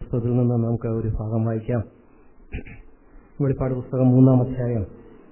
പുസ്തകത്തിൽ നിന്ന് നമുക്ക് ഒരു ഭാഗം വായിക്കാം വെളിപ്പാട് പുസ്തകം മൂന്നാം അധ്യായം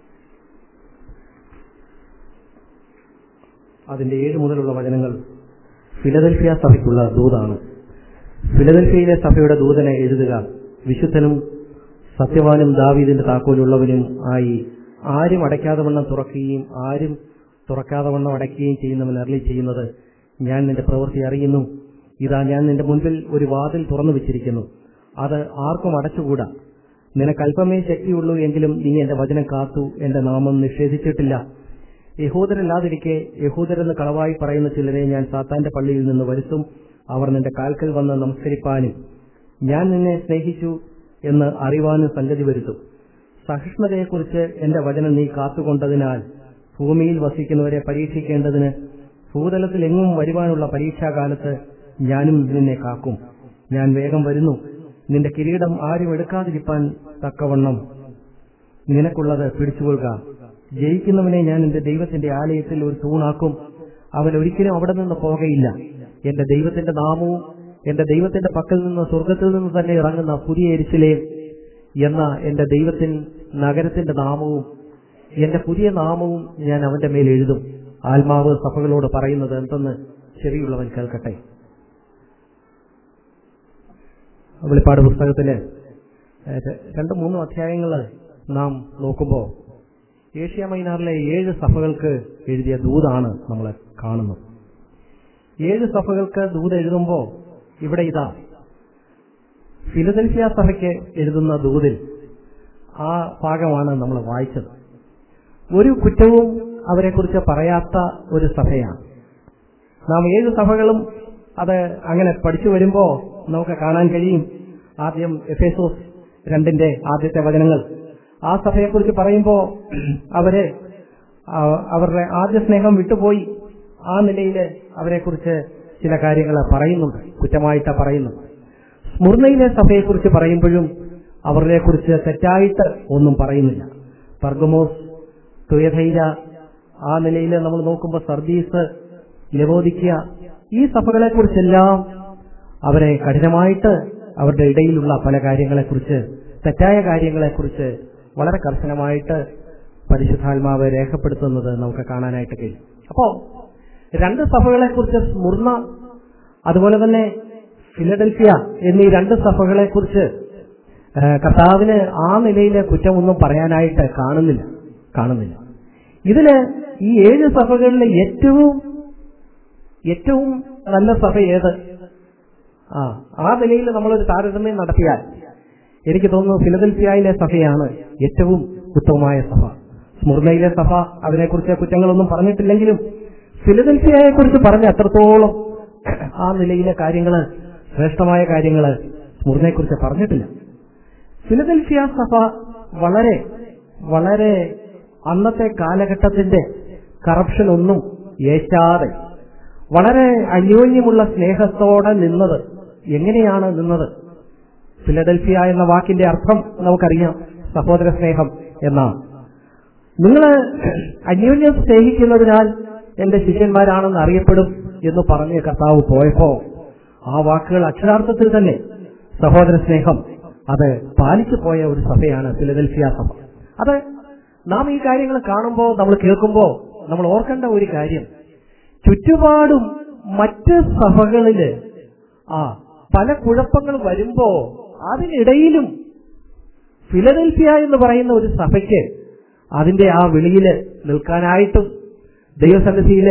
അതിന്റെ ഏഴ് മുതലുള്ള വചനങ്ങൾ ഫിലദൽഫിയ സഭയ്ക്കുള്ള ദൂതാണ് ഫിലദൽഫിയയിലെ സഭയുടെ ദൂതനെ എഴുതുക വിശുദ്ധനും സത്യവാനും ദാവീദിന്റെ താക്കോലുള്ളവനും ആയി ആരും അടയ്ക്കാതെ വണ്ണം തുറക്കുകയും ആരും തുറക്കാതെ വണ്ണം അടയ്ക്കുകയും ചെയ്യുന്നവൻ അരളി ചെയ്യുന്നത് ഞാൻ നിന്റെ പ്രവൃത്തി അറിയുന്നു ഇതാ ഞാൻ നിന്റെ മുൻപിൽ ഒരു വാതിൽ തുറന്നു വെച്ചിരിക്കുന്നു അത് ആർക്കും അടച്ചുകൂടാ നിനക്ക് അല്പമേ ശക്തിയുള്ളൂ എങ്കിലും നീ എന്റെ വചനം കാത്തു എന്റെ നാമം നിഷേധിച്ചിട്ടില്ല യഹൂദരല്ലാതിരിക്കെ യഹൂദരെന്ന് കളവായി പറയുന്ന ചിലരെ ഞാൻ സാത്താന്റെ പള്ളിയിൽ നിന്ന് വരുത്തും അവർ നിന്റെ കാൽക്കൽ വന്ന് നമസ്കരിപ്പാനും ഞാൻ നിന്നെ സ്നേഹിച്ചു എന്ന് അറിവാനും സംഗതി വരുത്തും സഹിഷ്ണുതയെക്കുറിച്ച് എന്റെ വചനം നീ കാത്തുകൊണ്ടതിനാൽ ഭൂമിയിൽ വസിക്കുന്നവരെ പരീക്ഷിക്കേണ്ടതിന് ഭൂതലത്തിൽ എങ്ങും വരുവാനുള്ള പരീക്ഷാകാലത്ത് ഞാനും നിന്നെ കാക്കും ഞാൻ വേഗം വരുന്നു നിന്റെ കിരീടം ആരും എടുക്കാതിരിപ്പാൻ തക്കവണ്ണം നിനക്കുള്ളത് പിടിച്ചുകൊള്ളുക ജയിക്കുന്നവനെ ഞാൻ എന്റെ ദൈവത്തിന്റെ ആലയത്തിൽ ഒരു തൂണാക്കും അവൻ ഒരിക്കലും അവിടെ നിന്ന് പോകയില്ല എന്റെ ദൈവത്തിന്റെ നാമവും എന്റെ ദൈവത്തിന്റെ പക്കൽ നിന്ന് സ്വർഗത്തിൽ നിന്ന് തന്നെ ഇറങ്ങുന്ന പുതിയ എരിശിലേ എന്ന എന്റെ ദൈവത്തിൻ നഗരത്തിന്റെ നാമവും എന്റെ പുതിയ നാമവും ഞാൻ അവന്റെ മേൽ എഴുതും ആത്മാവ് സഭകളോട് പറയുന്നത് എന്തെന്ന് ചെവിയുള്ളവൻ കേൾക്കട്ടെ വെളിപ്പാട് പുസ്തകത്തില് രണ്ട് മൂന്നും അധ്യായങ്ങൾ നാം നോക്കുമ്പോൾ ഏഷ്യ മൈനാറിലെ ഏഴ് സഭകൾക്ക് എഴുതിയ ദൂതാണ് നമ്മൾ കാണുന്നത് ഏഴ് സഭകൾക്ക് ദൂത് എഴുതുമ്പോൾ ഇവിടെ ഇതാ ഫിലദൽഫിയ സഭയ്ക്ക് എഴുതുന്ന ദൂതിൽ ആ ഭാഗമാണ് നമ്മൾ വായിച്ചത് ഒരു കുറ്റവും അവരെക്കുറിച്ച് പറയാത്ത ഒരു സഭയാണ് നാം ഏഴ് സഭകളും അത് അങ്ങനെ പഠിച്ചു വരുമ്പോൾ നമുക്ക് കാണാൻ കഴിയും ആദ്യം എഫേസോസ് രണ്ടിന്റെ ആദ്യത്തെ വചനങ്ങൾ ആ സഭയെക്കുറിച്ച് പറയുമ്പോൾ അവര് അവരുടെ ആദ്യ സ്നേഹം വിട്ടുപോയി ആ നിലയിൽ അവരെക്കുറിച്ച് ചില കാര്യങ്ങൾ പറയുന്നുണ്ട് കുറ്റമായിട്ട് പറയുന്നു സ്മുർണയിലെ സഭയെക്കുറിച്ച് പറയുമ്പോഴും അവരെ കുറിച്ച് തെറ്റായിട്ട് ഒന്നും പറയുന്നില്ല പർഗമോസ് തുയധൈര ആ നിലയിൽ നമ്മൾ നോക്കുമ്പോൾ സർദീസ് ലവോദിക്ക ഈ സഭകളെക്കുറിച്ചെല്ലാം അവരെ കഠിനമായിട്ട് അവരുടെ ഇടയിലുള്ള പല കാര്യങ്ങളെക്കുറിച്ച് തെറ്റായ കാര്യങ്ങളെക്കുറിച്ച് വളരെ കർശനമായിട്ട് പരിശുദ്ധാത്മാവ് രേഖപ്പെടുത്തുന്നത് നമുക്ക് കാണാനായിട്ട് കഴിയും അപ്പോ രണ്ട് സഭകളെക്കുറിച്ച് സ്മുർണ അതുപോലെ തന്നെ ഫിലഡൽഫിയ എന്നീ രണ്ട് സഭകളെക്കുറിച്ച് കർത്താവിന് ആ നിലയിലെ കുറ്റമൊന്നും പറയാനായിട്ട് കാണുന്നില്ല കാണുന്നില്ല ഇതില് ഈ ഏഴ് സഭകളിലെ ഏറ്റവും ഏറ്റവും നല്ല സഭ ഏത് ആ ആ നിലയിൽ നമ്മളൊരു താരതമ്യം നടത്തിയാൽ എനിക്ക് തോന്നുന്നു ഫിലദൽഫിയയിലെ സഭയാണ് ഏറ്റവും ഉത്തമമായ സഭ സ്മുർണയിലെ സഭ അതിനെക്കുറിച്ച് കുറ്റങ്ങളൊന്നും പറഞ്ഞിട്ടില്ലെങ്കിലും ഫിലദൽഫിയയെ കുറിച്ച് പറഞ്ഞ അത്രത്തോളം ആ നിലയിലെ കാര്യങ്ങള് ശ്രേഷ്ഠമായ കാര്യങ്ങള് സ്മുർണയെക്കുറിച്ച് പറഞ്ഞിട്ടില്ല ഫിലദൽഫിയ സഭ വളരെ വളരെ അന്നത്തെ കാലഘട്ടത്തിന്റെ കറപ്ഷൻ ഒന്നും ഏറ്റാതെ വളരെ അന്യോന്യമുള്ള സ്നേഹത്തോടെ നിന്നത് എങ്ങനെയാണ് നിന്നത് ഫിലഡൽഫിയ എന്ന വാക്കിന്റെ അർത്ഥം നമുക്കറിയാം സഹോദര സ്നേഹം എന്നാണ് നിങ്ങൾ അന്യോന്യം സ്നേഹിക്കുന്നതിനാൽ എന്റെ ശിഷ്യന്മാരാണെന്ന് അറിയപ്പെടും എന്ന് പറഞ്ഞ് കർത്താവ് പോയപ്പോ ആ വാക്കുകൾ അക്ഷരാർത്ഥത്തിൽ തന്നെ സഹോദര സ്നേഹം അത് പാലിച്ചു പോയ ഒരു സഭയാണ് ഫിലദൽഫിയ സഭ അത് നാം ഈ കാര്യങ്ങൾ കാണുമ്പോൾ നമ്മൾ കേൾക്കുമ്പോൾ നമ്മൾ ഓർക്കേണ്ട ഒരു കാര്യം ചുറ്റുപാടും മറ്റ് സഭകളില് ആ പല കുഴപ്പങ്ങൾ വരുമ്പോ അതിനിടയിലും ഫിലഡൽഫിയ എന്ന് പറയുന്ന ഒരു സഭയ്ക്ക് അതിന്റെ ആ വെളിയില് നിൽക്കാനായിട്ടും ദൈവസന്നിധിയില്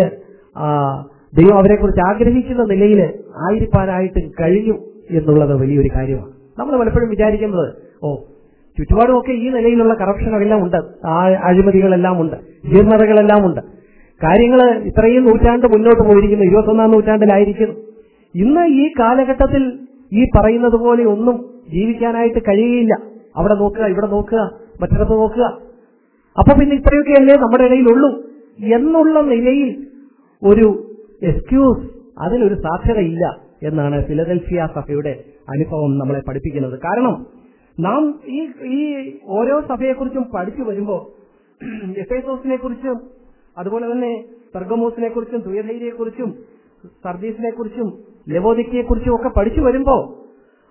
ദൈവം അവരെക്കുറിച്ച് ആഗ്രഹിക്കുന്ന നിലയിൽ ആയിരിക്കാനായിട്ടും കഴിഞ്ഞു എന്നുള്ളത് വലിയൊരു കാര്യമാണ് നമ്മൾ പലപ്പോഴും വിചാരിക്കുന്നത് ഓ ചുറ്റുപാടുമൊക്കെ ഈ നിലയിലുള്ള കറപ്ഷനെല്ലാം ഉണ്ട് ആ അഴിമതികളെല്ലാം ഉണ്ട് ജീർണതകളെല്ലാം ഉണ്ട് കാര്യങ്ങൾ ഇത്രയും നൂറ്റാണ്ട് മുന്നോട്ട് പോയിരിക്കുന്നു ഇരുപത്തൊന്നാം നൂറ്റാണ്ടിലായിരിക്കുന്നു ഇന്ന് ഈ കാലഘട്ടത്തിൽ ഈ പറയുന്നത് പോലെ ഒന്നും ജീവിക്കാനായിട്ട് കഴിയുകയില്ല അവിടെ നോക്കുക ഇവിടെ നോക്കുക മറ്റിടത്ത് നോക്കുക അപ്പൊ പിന്നെ ഇത്രയൊക്കെയല്ലേ നമ്മുടെ ഇടയിലുള്ളൂ എന്നുള്ള നിലയിൽ ഒരു എക്സ്ക്യൂസ് അതിനൊരു സാധ്യതയില്ല എന്നാണ് ഫിലദൽഫിയ സഭയുടെ അനുഭവം നമ്മളെ പഠിപ്പിക്കുന്നത് കാരണം നാം ഈ ഈ ഓരോ സഭയെക്കുറിച്ചും പഠിച്ചു വരുമ്പോൾ എഫേസോസിനെ കുറിച്ചും അതുപോലെ തന്നെ പെർഗമോസിനെ കുറിച്ചും തുയധൈര്യയെ കുറിച്ചും സർദീസിനെ കുറിച്ചും ലവോദിക്കയെ കുറിച്ചും ഒക്കെ പഠിച്ചു വരുമ്പോൾ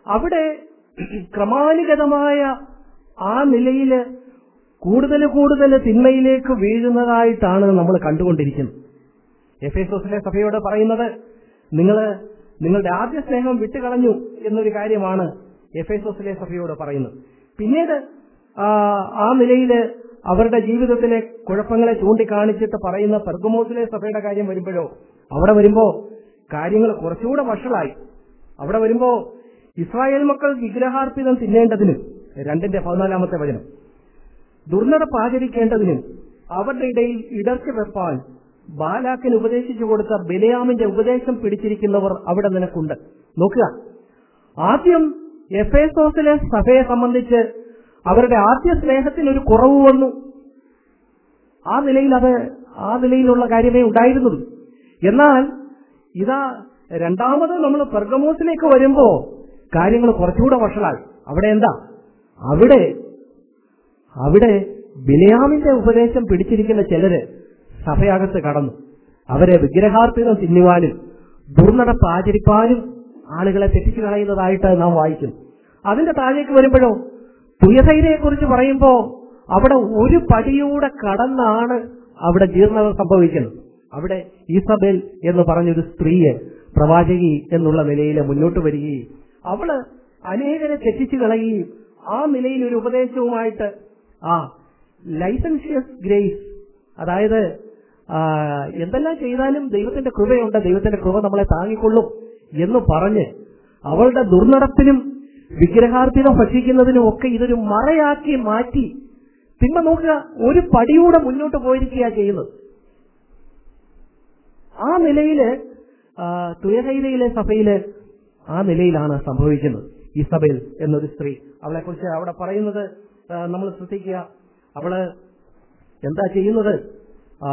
അവിടെ ക്രമാനുഗതമായ ആ നിലയില് കൂടുതൽ കൂടുതൽ തിന്മയിലേക്ക് വീഴുന്നതായിട്ടാണ് നമ്മൾ കണ്ടുകൊണ്ടിരിക്കുന്നത് എഫ് എസോസിലെ സഭയോട് പറയുന്നത് നിങ്ങൾ നിങ്ങളുടെ ആദ്യ സ്നേഹം വിട്ടുകളഞ്ഞു എന്നൊരു കാര്യമാണ് എഫ് എസോസിലെ സഭയോട് പറയുന്നത് പിന്നീട് ആ, ആ നിലയില് അവരുടെ ജീവിതത്തിലെ കുഴപ്പങ്ങളെ ചൂണ്ടിക്കാണിച്ചിട്ട് പറയുന്ന പെർഗമോസിലെ സഭയുടെ കാര്യം വരുമ്പോഴോ അവിടെ വരുമ്പോ കാര്യങ്ങൾ കുറച്ചുകൂടെ വഷളായി അവിടെ വരുമ്പോ ഇസ്രായേൽ മക്കൾ വിഗ്രഹാർപ്പിതം തിന്നേണ്ടതിനും രണ്ടിന്റെ പതിനാലാമത്തെ വചനം ദുർനടപ്പ് ആചരിക്കേണ്ടതിനും അവരുടെ ഇടയിൽ ഇടർച്ച വെപ്പാൻ ബാലാക്കിന് ഉപദേശിച്ചു കൊടുത്ത ബലിയാമിന്റെ ഉപദേശം പിടിച്ചിരിക്കുന്നവർ അവിടെ നിനക്കുണ്ട് നോക്കുക ആദ്യം എഫേസോസിലെ സഭയെ സംബന്ധിച്ച് അവരുടെ ആദ്യ സ്നേഹത്തിന് ഒരു കുറവ് വന്നു ആ നിലയിൽ അത് ആ നിലയിലുള്ള കാര്യമേ ഉണ്ടായിരുന്നുള്ളൂ എന്നാൽ ഇതാ രണ്ടാമത് നമ്മൾ പെർഗമോസിലേക്ക് വരുമ്പോ കാര്യങ്ങൾ കുറച്ചുകൂടെ വഷളായി അവിടെ എന്താ അവിടെ അവിടെ ബിലയാമിന്റെ ഉപദേശം പിടിച്ചിരിക്കുന്ന ചിലര് സഭയകത്ത് കടന്നു അവരെ വിഗ്രഹാർപ്പിതം തിന്നുവാനും ദുർനടപ്പ് ആചരിപ്പാനും ആളുകളെ തെറ്റിച്ചു കളയുന്നതായിട്ട് നാം വായിക്കുന്നു അതിന്റെ താഴേക്ക് വരുമ്പോഴോ തുയധൈര്യയെ കുറിച്ച് പറയുമ്പോ അവിടെ ഒരു പടിയൂടെ കടന്നാണ് അവിടെ ജീർണത സംഭവിക്കുന്നത് അവിടെ ഈസബേൽ എന്ന് പറഞ്ഞൊരു സ്ത്രീയെ പ്രവാചകി എന്നുള്ള നിലയിൽ മുന്നോട്ട് വരികയും അവള് അനേകരെ തെറ്റിച്ചു കളയുകയും ആ നിലയിൽ ഒരു ഉപദേശവുമായിട്ട് ആ ലൈസൻഷ്യസ് ഗ്രേസ് അതായത് ആ, എന്തെല്ലാം ചെയ്താലും ദൈവത്തിന്റെ കൃപയുണ്ട് ദൈവത്തിന്റെ കൃപ നമ്മളെ താങ്ങിക്കൊള്ളും എന്ന് പറഞ്ഞ് അവളുടെ ദുർനടപ്പിനും വിഗ്രഹാർപ്പിതം ഭക്ഷിക്കുന്നതിനും ഒക്കെ ഇതൊരു മറയാക്കി മാറ്റി പിന്നെ നോക്കുക ഒരു പടിയൂടെ മുന്നോട്ട് പോയിരിക്കുക ചെയ്യുന്നത് ആ നിലയില് ആ, തുയഹൈലയിലെ സഭയില് ആ നിലയിലാണ് സംഭവിക്കുന്നത് ഇസബേൽ എന്നൊരു സ്ത്രീ അവളെ കുറിച്ച് അവിടെ പറയുന്നത് നമ്മൾ ശ്രദ്ധിക്കുക അവള് എന്താ ചെയ്യുന്നത് ആ,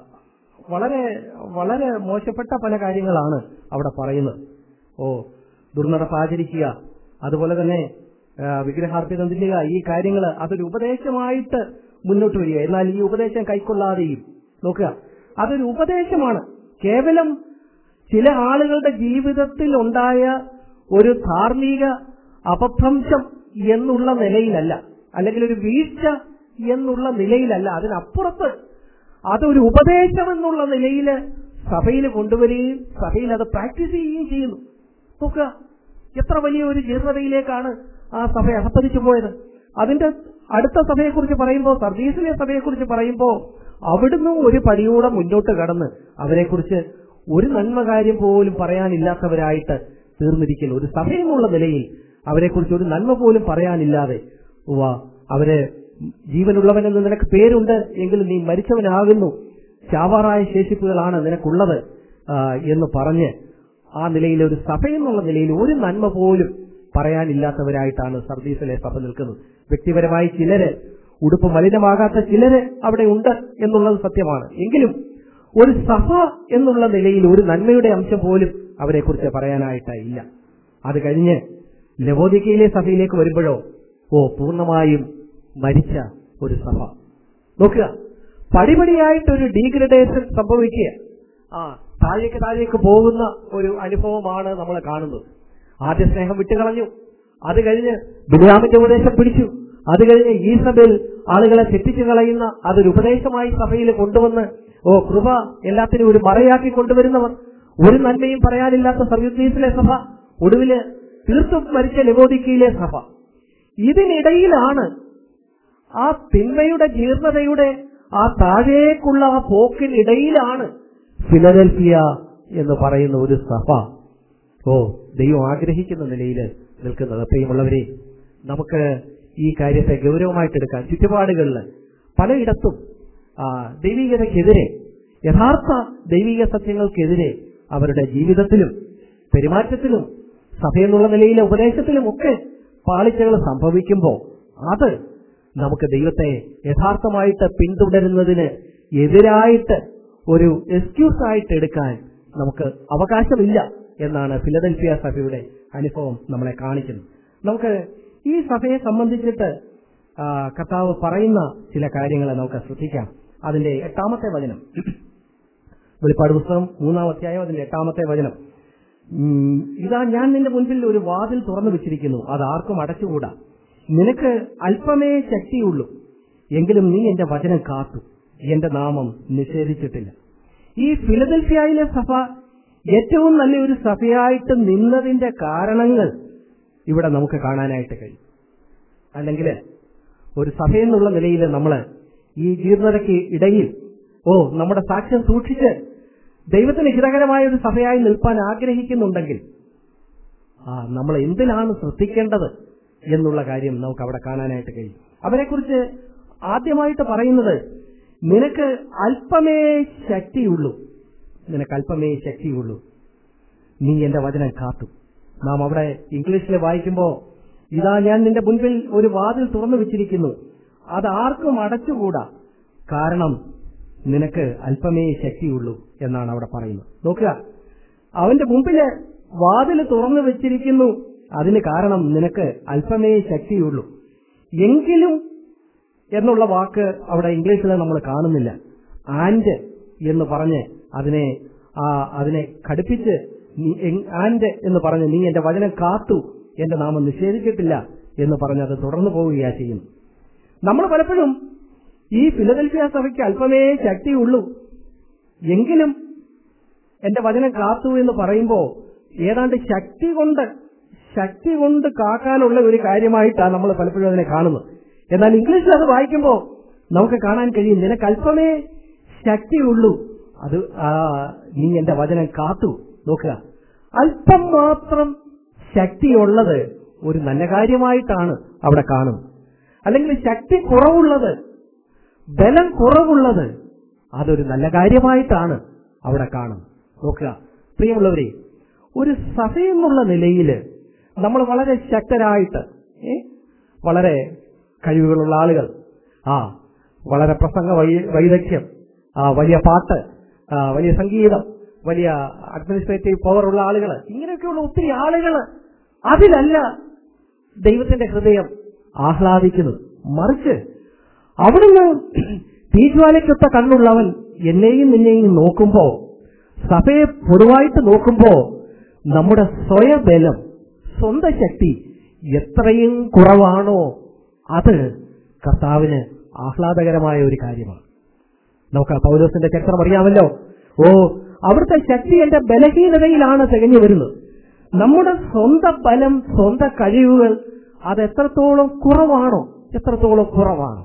വളരെ വളരെ മോശപ്പെട്ട പല കാര്യങ്ങളാണ് അവിടെ പറയുന്നത് ഓ ദുർനടപ്പ് ആചരിക്കുക അതുപോലെ തന്നെ ആ, വിഗ്രഹാർപ്പിതം തിന്നുക ഈ കാര്യങ്ങൾ അതൊരു ഉപദേശമായിട്ട് മുന്നോട്ട് വരിക എന്നാൽ ഈ ഉപദേശം കൈക്കൊള്ളാതെയും നോക്കുക അതൊരു ഉപദേശമാണ് കേവലം ചില ആളുകളുടെ ജീവിതത്തിൽ ഉണ്ടായ ഒരു ധാർമ്മിക അപഭ്രംശം എന്നുള്ള നിലയിലല്ല അല്ലെങ്കിൽ ഒരു വീഴ്ച എന്നുള്ള നിലയിലല്ല അതിനപ്പുറത്ത് അതൊരു ഉപദേശം എന്നുള്ള നിലയിൽ സഭയിൽ കൊണ്ടുവരികയും സഭയിൽ അത് പ്രാക്ടീസ് ചെയ്യുകയും ചെയ്യുന്നു നോക്കുക എത്ര വലിയ ഒരു ജീർണതയിലേക്കാണ് ആ സഭ അഹപ്പതിച്ചു പോയത് അതിന്റെ അടുത്ത സഭയെക്കുറിച്ച് പറയുമ്പോൾ സർവീസിലെ സഭയെക്കുറിച്ച് പറയുമ്പോൾ അവിടുന്ന് ഒരു പടിയൂടെ മുന്നോട്ട് കടന്ന് അവരെക്കുറിച്ച് ഒരു നന്മ കാര്യം പോലും പറയാനില്ലാത്തവരായിട്ട് തീർന്നിരിക്കുന്നു ഒരു സഭയെന്നുള്ള നിലയിൽ അവരെക്കുറിച്ച് ഒരു നന്മ പോലും പറയാനില്ലാതെ ഉവ്വ അവര് ജീവനുള്ളവനെന്ന് നിനക്ക് പേരുണ്ട് എങ്കിലും നീ മരിച്ചവനാകുന്നു ചാവാറായ ശേഷിപ്പുകളാണ് നിനക്കുള്ളത് ആ, എന്ന് പറഞ്ഞ് ആ നിലയിൽ ഒരു സഭയെന്നുള്ള നിലയിൽ ഒരു നന്മ പോലും പറയാനില്ലാത്തവരായിട്ടാണ് സർവീസിലെ സഭ നിൽക്കുന്നത് വ്യക്തിപരമായി ചിലര് ഉടുപ്പ് മലിനമാകാത്ത ചിലര് അവിടെ ഉണ്ട് എന്നുള്ളത് സത്യമാണ് എങ്കിലും ഒരു സഭ എന്നുള്ള നിലയിൽ ഒരു നന്മയുടെ അംശം പോലും അവരെക്കുറിച്ച് പറയാനായിട്ട് ഇല്ല അത് കഴിഞ്ഞ് ലവോദിക്കയിലെ സഭയിലേക്ക് വരുമ്പോഴോ ഓ പൂർണ്ണമായും മരിച്ച ഒരു സഭ നോക്കുക പടിപടിയായിട്ടൊരു ഡീഗ്രഡേഷൻ സംഭവിക്കുക ആ താഴേക്ക് താഴേക്ക് പോകുന്ന ഒരു അനുഭവമാണ് നമ്മൾ കാണുന്നത് ആദ്യ സ്നേഹം വിട്ടുകളഞ്ഞു അത് കഴിഞ്ഞ് ബിലാമിന്റെ ഉപദേശം പിടിച്ചു അത് കഴിഞ്ഞ് ഈസബേൽ ആളുകളെ തെറ്റിച്ചു കളയുന്ന അതൊരു ഉപദേശമായി സഭയിൽ കൊണ്ടുവന്ന് ഓ കൃപ എല്ലാത്തിനും ഒരു മറയാക്കി കൊണ്ടുവരുന്നവർ ഒരു നന്മയും പറയാനില്ലാത്ത സർവീസിലെ സഭ ഒടുവില് തീർത്തും മരിച്ച ലബോദിക്കയിലെ സഭ ഇതിനിടയിലാണ് ആ തിന്മയുടെ ജീർണതയുടെ ആ താഴേക്കുള്ള ആ പോക്കിനിടയിലാണ് ഫിലഡൽഫിയ എന്ന് പറയുന്ന ഒരു സഭ ഓ ദൈവം ആഗ്രഹിക്കുന്ന നിലയിൽ നിൽക്കുന്നത് പ്രിയമുള്ളവരെ നമുക്ക് ഈ കാര്യത്തെ ഗൗരവമായിട്ട് എടുക്കാൻ ചുറ്റുപാടുകളിൽ പലയിടത്തും ആ, ദൈവികതയ്ക്കെതിരെ യഥാർത്ഥ ദൈവിക സത്യങ്ങൾക്കെതിരെ അവരുടെ ജീവിതത്തിലും പെരുമാറ്റത്തിലും സഭയെന്നുള്ള നിലയിലെ ഉപദേശത്തിലും ഒക്കെ പാളിച്ചകൾ സംഭവിക്കുമ്പോൾ അത് നമുക്ക് ദൈവത്തെ യഥാർത്ഥമായിട്ട് പിന്തുടരുന്നതിന് എതിരായിട്ട് ഒരു എക്സ്ക്യൂസ് ആയിട്ട് എടുക്കാൻ നമുക്ക് അവകാശമില്ല എന്നാണ് ഫിലഡൽഫിയ സഭയുടെ അനുഭവം നമ്മളെ കാണിക്കുന്നത് നമുക്ക് ഈ സഭയെ സംബന്ധിച്ചിട്ട് ആ, കർത്താവ് പറയുന്ന ചില കാര്യങ്ങളെ നമുക്ക് ശ്രദ്ധിക്കാം അതിന്റെ എട്ടാമത്തെ വചനം വെളിപ്പാട് പുസ്തകം മൂന്നാം അധ്യായം അതിന്റെ എട്ടാമത്തെ വചനം ഉം, ഇതാ ഞാൻ നിന്റെ മുൻപിൽ ഒരു വാതിൽ തുറന്നു വെച്ചിരിക്കുന്നു അത് ആർക്കും അടച്ചുകൂടാ നിനക്ക് അല്പമേ ശക്തിയുള്ളൂ എങ്കിലും നീ എന്റെ വചനം കാത്തു എന്റെ നാമം നിഷേധിച്ചിട്ടില്ല ഈ ഫിലദൽഫിയയിലെ സഭ ഏറ്റവും നല്ലൊരു സഭയായിട്ട് നിന്നതിന്റെ കാരണങ്ങൾ ഇവിടെ നമുക്ക് കാണാനായിട്ട് കഴിയും അല്ലെങ്കിൽ ഒരു സഭയെന്നുള്ള നിലയിൽ നമ്മൾ ഈ ജീർണതയ്ക്ക് ഇടയിൽ ഓ നമ്മുടെ സാക്ഷ്യം സൂക്ഷിച്ച് ദൈവത്തിന് ഹിതകരമായ ഒരു സഭയായി നിൽപ്പാൻ ആഗ്രഹിക്കുന്നുണ്ടെങ്കിൽ ആ നമ്മൾ എന്തിനാണ് ശ്രദ്ധിക്കേണ്ടത് എന്നുള്ള കാര്യം നമുക്ക് അവിടെ കാണാനായിട്ട് കഴിയും അവരെക്കുറിച്ച് ആദ്യമായിട്ട് പറയുന്നത് നിനക്ക് അല്പമേ ശക്തിയുള്ളൂ നിനക്ക് അല്പമേ ശക്തിയുള്ളൂ നീ എന്റെ വചനം കാത്തു നാം അവിടെ ഇംഗ്ലീഷിൽ വായിക്കുമ്പോൾ ഇതാ ഞാൻ നിന്റെ മുൻപിൽ ഒരു വാതിൽ തുറന്നു വെച്ചിരിക്കുന്നു അത് ആർക്കും അടച്ചുകൂടാ കാരണം നിനക്ക് അല്പമേ ശക്തിയുള്ളൂ എന്നാണ് അവിടെ പറയുന്നത് നോക്കുക അവന്റെ മുമ്പില് വാതിൽ തുറന്നു വെച്ചിരിക്കുന്നു അതിന് കാരണം നിനക്ക് അല്പമേ ശക്തിയുള്ളൂ എങ്കിലും എന്നുള്ള വാക്ക് അവിടെ ഇംഗ്ലീഷിൽ നമ്മൾ കാണുന്നില്ല ആൻഡ് എന്ന് പറഞ്ഞ് അതിനെ ആ അതിനെ ഘടിപ്പിച്ച് നീ എങ്- ആൻഡ് എന്ന് പറഞ്ഞ് നീ എന്റെ വചനം കാത്തു എന്റെ നാമം നിഷേധിച്ചിട്ടില്ല എന്ന് പറഞ്ഞ് അത് തുടർന്നു പോവുകയാ ചെയ്യുന്നു നമ്മൾ പലപ്പോഴും ഈ ഫിലദൽഫിയ സഭയ്ക്ക് അല്പമേ ശക്തിയുള്ളൂ എങ്കിലും എന്റെ വചനം കാത്തു എന്ന് പറയുമ്പോൾ ഏതാണ്ട് ശക്തി കൊണ്ട് ശക്തി കൊണ്ട് കാക്കാനുള്ള ഒരു കാര്യമായിട്ടാണ് നമ്മൾ പലപ്പോഴും അതിനെ കാണുന്നത് എന്നാൽ ഇംഗ്ലീഷിൽ അത് വായിക്കുമ്പോൾ നമുക്ക് കാണാൻ കഴിയും നിനക്ക് അല്പമേ ശക്തിയുള്ളൂ അത് ആ, നീ എന്റെ വചനം കാത്തു നോക്കുക അല്പം മാത്രം ശക്തിയുള്ളത് ഒരു നല്ല കാര്യമായിട്ടാണ് അവിടെ കാണുന്നത് അല്ലെങ്കിൽ ശക്തി കുറവുള്ളത് ബലം കുറവുള്ളത് അതൊരു നല്ല കാര്യമായിട്ടാണ് അവിടെ കാണുന്നത് നോക്കുക പ്രിയമുള്ളവരെ ഒരു സഭയെന്നുള്ള നിലയിൽ നമ്മൾ വളരെ ശക്തരായിട്ട് ഏ, വളരെ കഴിവുകളുള്ള ആളുകൾ ആ വളരെ പ്രസംഗ വൈ- വൈദഗ്ധ്യം ആ വലിയ പാട്ട് ആ വലിയ സംഗീതം വലിയ അഡ്മിനിസ്ട്രേറ്റീവ് പവർ ഉള്ള ആളുകൾ ഇങ്ങനെയൊക്കെയുള്ള ഒത്തിരി ആളുകൾ അതിലല്ല ദൈവത്തിന്റെ ഹൃദയം ആഹ്ലാദിക്കുന്നത് മറിച്ച് അവിടുന്ന് തീജ്വാലയ്ക്കൊത്ത കണ്ണുള്ളവൻ എന്നെയും നിന്നെയും നോക്കുമ്പോ സഭയെ പൊതുവായിട്ട് നോക്കുമ്പോ നമ്മുടെ സ്വയബലം സ്വന്തം ശക്തി എത്രയും കുറവാണോ അത് കർത്താവിന് ആഹ്ലാദകരമായ ഒരു കാര്യമാണ് നമുക്ക് ആ പൗലോസിന്റെ ചരിത്രം അറിയാമല്ലോ ഓ അവിടുത്തെ ശക്തി എന്റെ ബലഹീനതയിലാണ് തികഞ്ഞു വരുന്നത് നമ്മുടെ സ്വന്തം ബലം സ്വന്തം കഴിവുകൾ അത് എത്രത്തോളം കുറവാണോ എത്രത്തോളം കുറവാണോ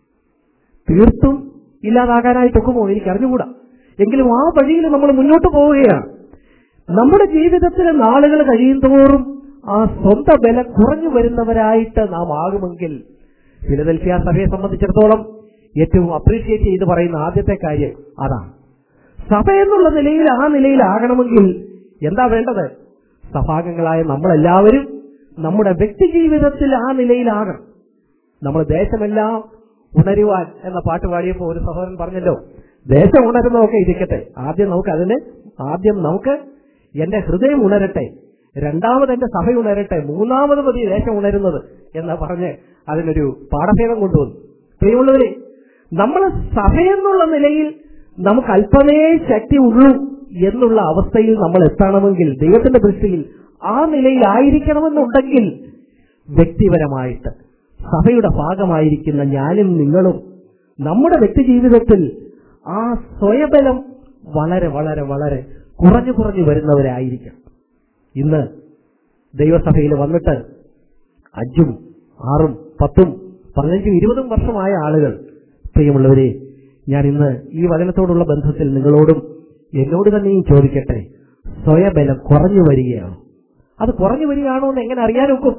തീർത്തും ഇല്ലാതാകാനായിട്ടൊക്കുമോ എനിക്ക് അറിഞ്ഞുകൂടാ എങ്കിലും ആ വഴിയിൽ നമ്മൾ മുന്നോട്ട് പോവുകയാണ് നമ്മുടെ ജീവിതത്തിലെ നാളുകൾ കഴിയും തോറും ആ സ്വന്തം ബലം കുറഞ്ഞു വരുന്നവരായിട്ട് നാം ആകുമെങ്കിൽ ഫിലദൽഫിയ സഭയെ സംബന്ധിച്ചിടത്തോളം ഏറ്റവും അപ്രീഷിയേറ്റ് ചെയ്ത് പറയുന്ന ആദ്യത്തെ കാര്യം അതാണ് സഭ എന്നുള്ള നിലയിൽ ആ നിലയിലാകണമെങ്കിൽ എന്താ വേണ്ടത് സഭാംഗങ്ങളായ നമ്മളെല്ലാവരും നമ്മുടെ വ്യക്തി ജീവിതത്തിൽ ആ നിലയിലാകണം നമ്മൾ ദേശമെല്ലാം ഉണരുവാൻ എന്ന പാട്ട് പാടിയപ്പോൾ ഒരു സഹോദരൻ പറഞ്ഞല്ലോ ദേശം ഉണരുന്നതൊക്കെ ഇരിക്കട്ടെ ആദ്യം നമുക്ക് അതിന് ആദ്യം നമുക്ക് എന്റെ ഹൃദയം ഉണരട്ടെ രണ്ടാമത് എന്റെ സഭ ഉണരട്ടെ മൂന്നാമത് മതി ദേശം ഉണരുന്നത് എന്ന് പറഞ്ഞ് അതിനൊരു പാഠഭേദം കൊണ്ടുവന്നു പ്രിയമുള്ളവരെ നമ്മൾ സഭയെന്നുള്ള നിലയിൽ നമുക്ക് അല്പമേ ശക്തി ഉള്ളൂ എന്നുള്ള അവസ്ഥയിൽ നമ്മൾ എത്തണമെങ്കിൽ ദൈവത്തിന്റെ ദൃഷ്ടിയിൽ ആ നിലയിലായിരിക്കണമെന്നുണ്ടെങ്കിൽ വ്യക്തിപരമായിട്ട് സഭയുടെ ഭാഗമായിരിക്കുന്ന ഞാനും നിങ്ങളും നമ്മുടെ വ്യക്തി ജീവിതത്തിൽ ആ സ്വയബലം വളരെ വളരെ വളരെ കുറഞ്ഞു കുറഞ്ഞു വരുന്നവരായിരിക്കും ഇന്ന് ദൈവസഭയിൽ വന്നിട്ട് അഞ്ചും ആറും പത്തും പതിനഞ്ചും ഇരുപതും വർഷമായ ആളുകൾ പ്രിയമുള്ളവരെ ഞാൻ ഇന്ന് ഈ വചനത്തോടുള്ള ബന്ധത്തിൽ നിങ്ങളോടും എന്നോട് തന്നെയും ചോദിക്കട്ടെ സ്വയബലം കുറഞ്ഞു വരികയാണ് അത് കുറഞ്ഞു വരികയാണോ എന്ന് എങ്ങനെ അറിയാനൊക്കും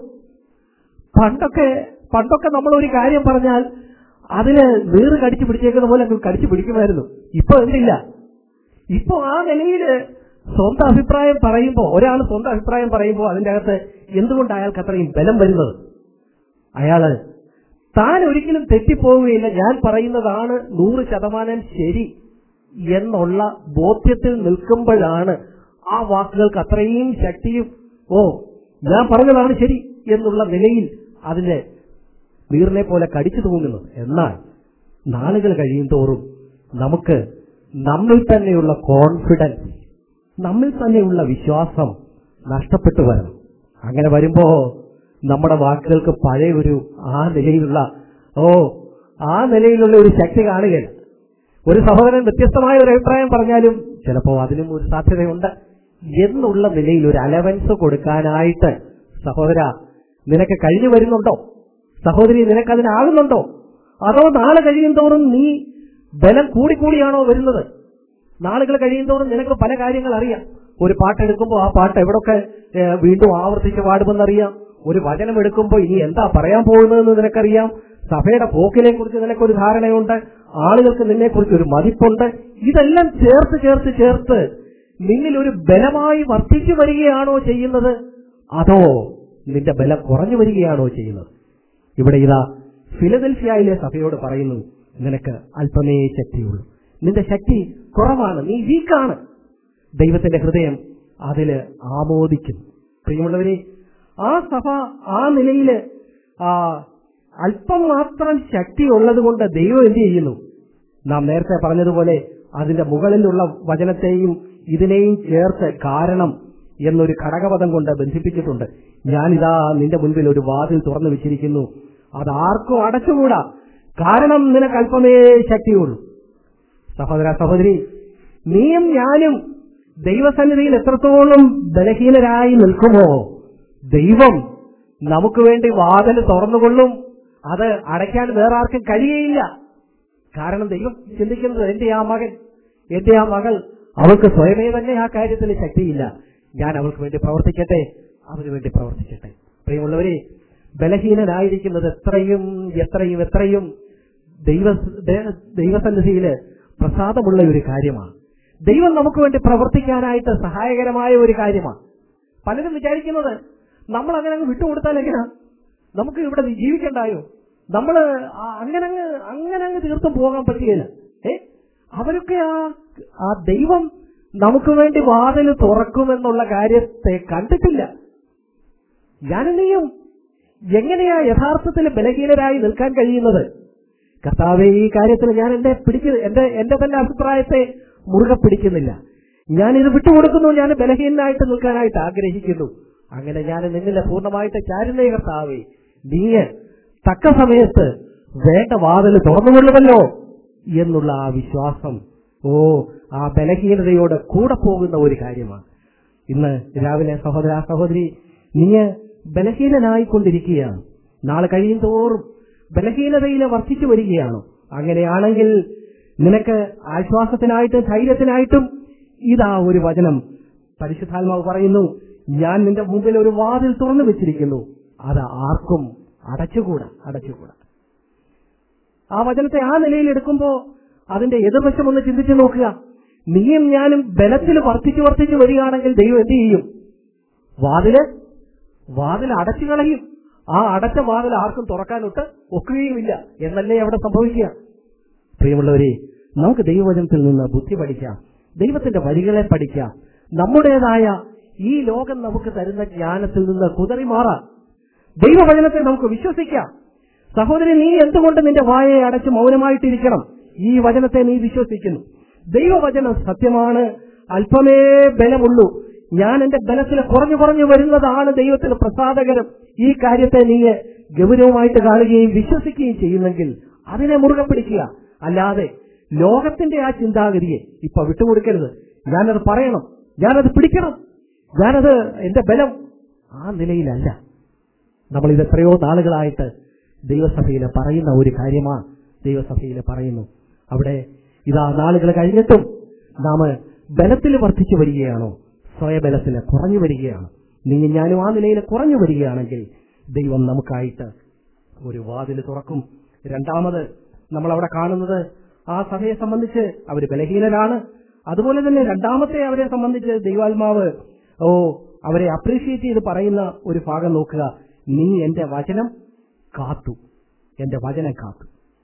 പണ്ടൊക്കെ പണ്ടൊക്കെ നമ്മൾ ഒരു കാര്യം പറഞ്ഞാൽ അതിന് നീറ് കടിച്ചു പിടിച്ചേക്കുന്ന പോലെ അങ്ങ് കടിച്ചു പിടിക്കുമായിരുന്നു ഇപ്പൊ എന്തില്ല ഇപ്പൊ ആ നിലയിൽ സ്വന്തം അഭിപ്രായം പറയുമ്പോൾ ഒരാൾ സ്വന്തം അഭിപ്രായം പറയുമ്പോൾ അതിന്റെ അകത്ത് എന്തുകൊണ്ട് അയാൾക്ക് അത്രയും ബലം വരുന്നത് അയാള് താൻ ഒരിക്കലും തെറ്റിപ്പോവുകയില്ല ഞാൻ പറയുന്നതാണ് നൂറ് ശതമാനം ശരി എന്നുള്ള ബോധ്യത്തിൽ നിൽക്കുമ്പോഴാണ് ആ വാക്കുകൾക്ക് അത്രയും ശക്തിയും ഓ ഞാൻ പറഞ്ഞതാണ് ശരി എന്നുള്ള നിലയിൽ അതിന്റെ നീറിനെ പോലെ കടിച്ചു തൂങ്ങുന്നത് എന്നാൽ നാളുകൾ കഴിയും തോറും നമുക്ക് നമ്മിൽ തന്നെയുള്ള കോൺഫിഡൻസ് നമ്മിൽ തന്നെയുള്ള വിശ്വാസം നഷ്ടപ്പെട്ടു വരണം അങ്ങനെ വരുമ്പോ നമ്മുടെ വാക്കുകൾക്ക് പഴയ ഒരു ആ നിലയിലുള്ള ഓ ആ നിലയിലുള്ള ഒരു ശക്തി കാണുകയില്ല ഒരു സഹോദരൻ വ്യത്യസ്തമായ ഒരു അഭിപ്രായം പറഞ്ഞാലും ചിലപ്പോൾ അതിനും ഒരു സാധ്യതയുണ്ട് എന്നുള്ള നിലയിൽ ഒരു അലവൻസ് കൊടുക്കാനായിട്ട് സഹോദര നിനക്ക് കഴിഞ്ഞു വരുന്നുണ്ടോ സഹോദരി നിനക്ക് അതിനാകുന്നുണ്ടോ അതോ നാളെ കഴിയും തോറും നീ ബലം കൂടിക്കൂടിയാണോ വരുന്നത് നാളുകൾ കഴിയും തോറും നിനക്ക് പല കാര്യങ്ങൾ അറിയാം ഒരു പാട്ടെടുക്കുമ്പോൾ ആ പാട്ട് എവിടൊക്കെ ഏഹ്, വീണ്ടും ആവർത്തിച്ച് പാടുമെന്നറിയാം ഒരു വചനം എടുക്കുമ്പോൾ ഇനി എന്താ പറയാൻ പോകുന്നതെന്ന് നിനക്കറിയാം സഭയുടെ പോക്കിനെ കുറിച്ച് നിനക്കൊരു ധാരണയുണ്ട് ആളുകൾക്ക് നിന്നെ കുറിച്ച് ഒരു മതിപ്പുണ്ട് ഇതെല്ലാം ചേർത്ത് ചേർത്ത് ചേർത്ത് നിന്നിൽ ഒരു ബലമായി വർദ്ധിച്ചു വരികയാണോ ചെയ്യുന്നത് അതോ നിന്റെ ബലം കുറഞ്ഞു വരികയാണോ ചെയ്യുന്നത് ഇവിടെ ഇതാ ഫിലദൽഫിയയിലെ സഭയോട് പറയുന്നു നിനക്ക് അല്പമേ ശക്തിയുള്ളൂ നിന്റെ ശക്തി കുറവാണ് നീ വീക്കാണ് ദൈവത്തിന്റെ ഹൃദയം അതില് ആമോദിക്കുന്നു പ്രിയമുള്ളവരെ ആ സഭ ആ നിലയില് ആ അല്പം മാത്രം ശക്തി ഉള്ളത് കൊണ്ട് ദൈവം എന്ത് ചെയ്യുന്നു നാം നേരത്തെ പറഞ്ഞതുപോലെ അതിന്റെ മുകളിലുള്ള വചനത്തെയും ഇതിനെയും ചേർത്ത് കാരണം എന്നൊരു ഘടകപദം കൊണ്ട് ബന്ധിപ്പിച്ചിട്ടുണ്ട് ഞാനിതാ നിന്റെ മുൻപിൽ ഒരു വാതിൽ തുറന്നു വെച്ചിരിക്കുന്നു അത് ആർക്കും അടച്ചുകൂടാ കാരണം നിനക്ക് അല്പമേ ശക്തിയുള്ളൂ സഹോദര സഹോദരി നീയും ഞാനും ദൈവസന്നിധിയിൽ എത്രത്തോളം ബലഹീനരായി നിൽക്കുമോ ദൈവം നമുക്ക് വേണ്ടി വാതിൽ തുറന്നുകൊള്ളും അത് അടയ്ക്കാൻ വേറെ ആർക്കും കഴിയുകയില്ല കാരണം ദൈവം ചിന്തിക്കുന്നത് എന്റെ ആ മകൻ എന്റെ ആ മകൾ അവൾക്ക് സ്വയമേ തന്നെ ആ കാര്യത്തിൽ ശക്തിയില്ല ഞാൻ അവൾക്ക് വേണ്ടി പ്രവർത്തിക്കട്ടെ അവന് വേണ്ടി പ്രവർത്തിക്കട്ടെ പ്രിയമുള്ളവരെ ബലഹീനനായിരിക്കുന്നത് എത്രയും എത്രയും എത്രയും ദൈവ ദേ- ദൈവസന്നിധിയില് പ്രസാദമുള്ള ഒരു കാര്യമാണ് ദൈവം നമുക്ക് വേണ്ടി പ്രവർത്തിക്കാനായിട്ട് സഹായകരമായ ഒരു കാര്യമാണ് പലരും വിചാരിക്കുന്നത് നമ്മൾ അങ്ങനെ അങ്ങ് വിട്ടുകൊടുത്താൽ എങ്ങനെയാ നമുക്ക് ഇവിടെ ജീവിക്കണ്ടായോ നമ്മൾ അങ്ങനെ അങ്ങ് അങ്ങനെ അങ്ങ് തീർത്തും പോകാൻ പറ്റുകയില്ല ഏ അവരൊക്കെ ആ ആ ദൈവം നമുക്ക് വേണ്ടി വാതിൽ തുറക്കുമെന്നുള്ള കാര്യത്തെ കണ്ടിട്ടില്ല ഞാനെന്നെയും എങ്ങനെയാ യഥാർത്ഥത്തിൽ ബലഹീനരായി നിൽക്കാൻ കഴിയുന്നത് കർത്താവെ ഈ കാര്യത്തിൽ ഞാൻ എന്റെ പിടിക്ക എന്റെ എന്റെ തന്നെ അഭിപ്രായത്തെ മുറുകെ പിടിക്കുന്നില്ല ഞാൻ ഇത് വിട്ടുകൊടുക്കുന്നു ഞാൻ ബലഹീനനായിട്ട് നിൽക്കാനായിട്ട് ആഗ്രഹിക്കുന്നു അങ്ങനെ ഞാൻ നിന്നിലെ പൂർണ്ണമായിട്ട് ചാരുന്നേ കർത്താവേ നീ തക്ക സമയത്ത് വേണ്ട വാതിൽ തുറന്നുകൊള്ളുമല്ലോ എന്നുള്ള ആ വിശ്വാസം ഓ ആ ബലഹീനതയോട് കൂടെ പോകുന്ന ഒരു കാര്യമാണ് ഇന്ന് രാവിലെ സഹോദര സഹോദരി നീ ബലഹീനനായിക്കൊണ്ടിരിക്കുകയാണ് നാളെ കഴിയും തോറും ബലഹീനതയിൽ വർദ്ധിച്ചു വരികയാണോ അങ്ങനെയാണെങ്കിൽ നിനക്ക് ആശ്വാസത്തിനായിട്ടും ധൈര്യത്തിനായിട്ടും ഇതാ ഒരു വചനം പരിശുദ്ധാത്മാവ് പറയുന്നു ഞാൻ നിന്റെ മുമ്പിൽ ഒരു വാതിൽ തുറന്നു വെച്ചിരിക്കുന്നു അത് ആർക്കും അടച്ചുകൂടാ അടച്ചുകൂടാ ആ വചനത്തെ ആ നിലയിൽ എടുക്കുമ്പോ അതിന്റെ എതിർവശം ഒന്ന് ചിന്തിച്ചു നോക്കുക നീയും ഞാനും ബലത്തിൽ വർദ്ധിച്ചു വർദ്ധിച്ചു വരികയാണെങ്കിൽ ദൈവം എന്ത് ചെയ്യും വാതില് വാതിൽ അടച്ചു കളയും ആ അടച്ച വാതിൽ ആർക്കും തുറക്കാനൊട്ട് ഒക്കുകയുമില്ല എന്നല്ലേ അവിടെ സംഭവിക്കുക പ്രിയമുള്ളവരെ നമുക്ക് ദൈവവചനത്തിൽ നിന്ന് ബുദ്ധി പഠിക്കാം ദൈവത്തിന്റെ വഴികളെ പഠിക്കാം നമ്മുടേതായ ഈ ലോകം നമുക്ക് തരുന്ന ജ്ഞാനത്തിൽ നിന്ന് കുതറി മാറാം ദൈവവചനത്തെ നമുക്ക് വിശ്വസിക്കാം സഹോദരി നീ എന്തുകൊണ്ട് നിന്റെ വായയെ അടച്ച് മൗനമായിട്ടിരിക്കണം ഈ വചനത്തെ നീ വിശ്വസിക്കുന്നു ദൈവവചനം സത്യമാണ് അല്പമേ ബലമുള്ളൂ ഞാൻ എന്റെ ബലത്തിൽ കുറഞ്ഞു കുറഞ്ഞു വരുന്നതാണ് ദൈവത്തിന് പ്രസാദകരം ഈ കാര്യത്തെ നീ ഗൗരവമായിട്ട് കാണുകയും വിശ്വസിക്കുകയും ചെയ്യുന്നെങ്കിൽ അതിനെ മുറുകെ പിടിക്കുക അല്ലാതെ ലോകത്തിന്റെ ആ ചിന്താഗതിയെ ഇപ്പൊ വിട്ടുകൊടുക്കരുത് ഞാനത് പറയണം ഞാനത് പിടിക്കണം ഞാനത് എന്റെ ബലം ആ നിലയിലല്ല നമ്മൾ ഇത് എത്രയോ നാളുകളായിട്ട് ദൈവസഭയിൽ പറയുന്ന ഒരു കാര്യമാണ് ദൈവസഭയിൽ പറയുന്നു അവിടെ ഇതാ നാളുകൾ കഴിഞ്ഞിട്ടും നാം ബലത്തിൽ വർദ്ധിച്ചു വരികയാണോ സ്വയബലത്തിൽ കുറഞ്ഞു വരികയാണോ നീ ഞാനും ആ നിലയിൽ കുറഞ്ഞു വരികയാണെങ്കിൽ ദൈവം നമുക്കായിട്ട് ഒരു വാതിൽ തുറക്കും രണ്ടാമത് നമ്മൾ അവിടെ കാണുന്നത് ആ സഭയെ സംബന്ധിച്ച് അവർ ബലഹീനരാണ് അതുപോലെ തന്നെ രണ്ടാമത്തെ അവരെ സംബന്ധിച്ച് ദൈവാത്മാവ് ഓ അവരെ അപ്രീഷിയേറ്റ് ചെയ്ത് പറയുന്ന ഒരു ഭാഗം നോക്കുക നീ എന്റെ വചനം കാത്തു എന്റെ വചനം കാത്തു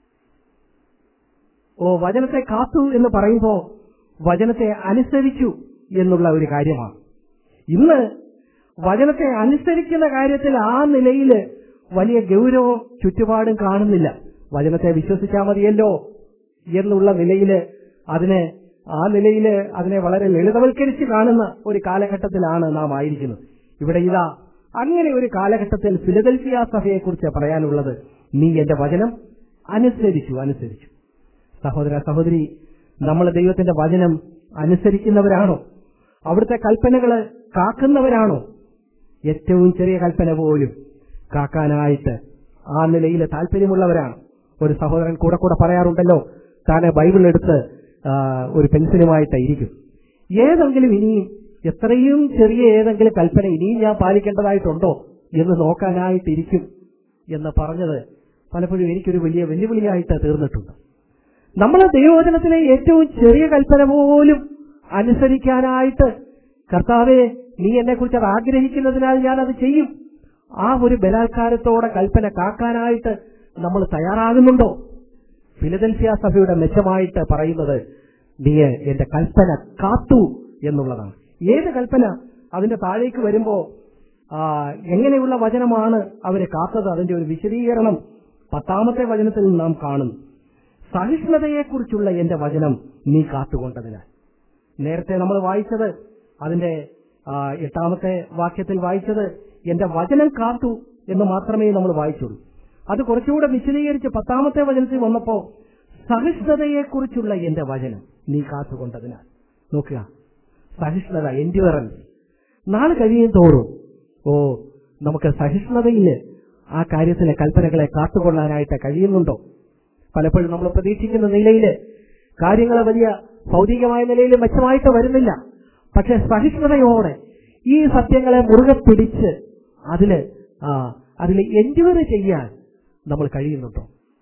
ഓ വചനത്തെ കാത്തു എന്ന് പറയുമ്പോ വചനത്തെ അനുസരിച്ചു എന്നുള്ള ഒരു കാര്യമാണ് ഇന്ന് വചനത്തെ അനുസരിക്കുന്ന കാര്യത്തിൽ ആ നിലയിൽ വലിയ ഗൗരവം ചുറ്റുപാടും കാണുന്നില്ല വചനത്തെ വിശ്വസിച്ചാൽ മതിയല്ലോ എന്നുള്ള നിലയിൽ അതിന് ആ നിലയിൽ അതിനെ വളരെ ലളിതവൽക്കരിച്ച് കാണുന്ന ഒരു കാലഘട്ടത്തിലാണ് നാം ആയിരിക്കുന്നത് ഇവിടെ ഇതാ അങ്ങനെ ഒരു കാലഘട്ടത്തിൽ ഫിലദൽഫിയ സഭയെക്കുറിച്ച് പറയാനുള്ളത് നീ എന്റെ വചനം അനുസരിച്ചു അനുസരിച്ചു സഹോദര സഹോദരി നമ്മൾ ദൈവത്തിന്റെ വചനം അനുസരിക്കുന്നവരാണോ അവിടുത്തെ കൽപ്പനകള് കാക്കുന്നവരാണോ ഏറ്റവും ചെറിയ കൽപ്പന പോലും കാക്കാനായിട്ട് ആ നിലയിൽ താല്പര്യമുള്ളവരാണ് ഒരു സഹോദരൻ കൂടെ കൂടെ പറയാറുണ്ടല്ലോ താനെ ബൈബിൾ എടുത്ത് ആ, ഒരു പെൻസിലുമായിട്ട് ഇരിക്കും ഏതെങ്കിലും ഇനിയും എത്രയും ചെറിയ ഏതെങ്കിലും കൽപ്പന ഇനിയും ഞാൻ പാലിക്കേണ്ടതായിട്ടുണ്ടോ എന്ന് നോക്കാനായിട്ടിരിക്കും എന്ന് പറഞ്ഞത് പലപ്പോഴും എനിക്കൊരു വലിയ വെല്ലുവിളിയായിട്ട് തീർന്നിട്ടുണ്ട് നമ്മൾ ദൈവവചനത്തിലെ ഏറ്റവും ചെറിയ കൽപ്പന പോലും അനുസരിക്കാനായിട്ട് കർത്താവെ നീ എന്നെക്കുറിച്ച് അത് ആഗ്രഹിക്കുന്നതിനാൽ ഞാൻ അത് ചെയ്യും ആ ഒരു ബലാത്കാരത്തോടെ കൽപ്പന കാക്കാനായിട്ട് നമ്മൾ തയ്യാറാകുന്നുണ്ടോ ഫിലദൽഫിയ സഭയുടെ മെച്ചമായിട്ട് പറയുന്നത് നീ എന്റെ കൽപ്പന കാത്തു എന്നുള്ളതാണ് ഏത് കൽപ്പന അതിന്റെ താഴേക്ക് വരുമ്പോ ആ, എങ്ങനെയുള്ള വചനമാണ് അവര് കാത്തത് അതിന്റെ ഒരു വിശദീകരണം പത്താമത്തെ വചനത്തിൽ നാം കാണുന്നു സഹിഷ്ണുതയെക്കുറിച്ചുള്ള എന്റെ വചനം നീ കാത്തുകൊണ്ടതിനാൽ നേരത്തെ നമ്മൾ വായിച്ചത് അതിന്റെ ആ, എട്ടാമത്തെ വാക്യത്തിൽ വായിച്ചത് എന്റെ വചനം കാത്തു എന്ന് മാത്രമേ നമ്മൾ വായിച്ചുള്ളൂ അത് കുറച്ചുകൂടെ വിശദീകരിച്ച് പത്താമത്തെ വചനത്തിൽ വന്നപ്പോ സഹിഷ്ണുതയെക്കുറിച്ചുള്ള എന്റെ വചനം നീ കാത്തുകൊണ്ടതിനാൽ നോക്കുക സഹിഷ്ണുത എൻഡ്യൂറൻസ് നാളെ കഴിയും തോറും ഓ നമുക്ക് സഹിഷ്ണുതയില് ആ കാര്യത്തിലെ കൽപ്പനകളെ കാത്തുകൊള്ളാനായിട്ട് കഴിയുന്നുണ്ടോ പലപ്പോഴും നമ്മൾ പ്രതീക്ഷിക്കുന്ന നിലയിൽ കാര്യങ്ങൾ വലിയ ഭൗതികമായ നിലയിൽ മെച്ചമായിട്ട് വരുന്നില്ല പക്ഷെ സഹിഷ്ണുതയോടെ ഈ സത്യങ്ങളെ മുറുകെ പിടിച്ച് അതില് ആ അതിൽ എൻജോയ് ചെയ്യാൻ നമ്മൾ കഴിയുന്നുണ്ടോ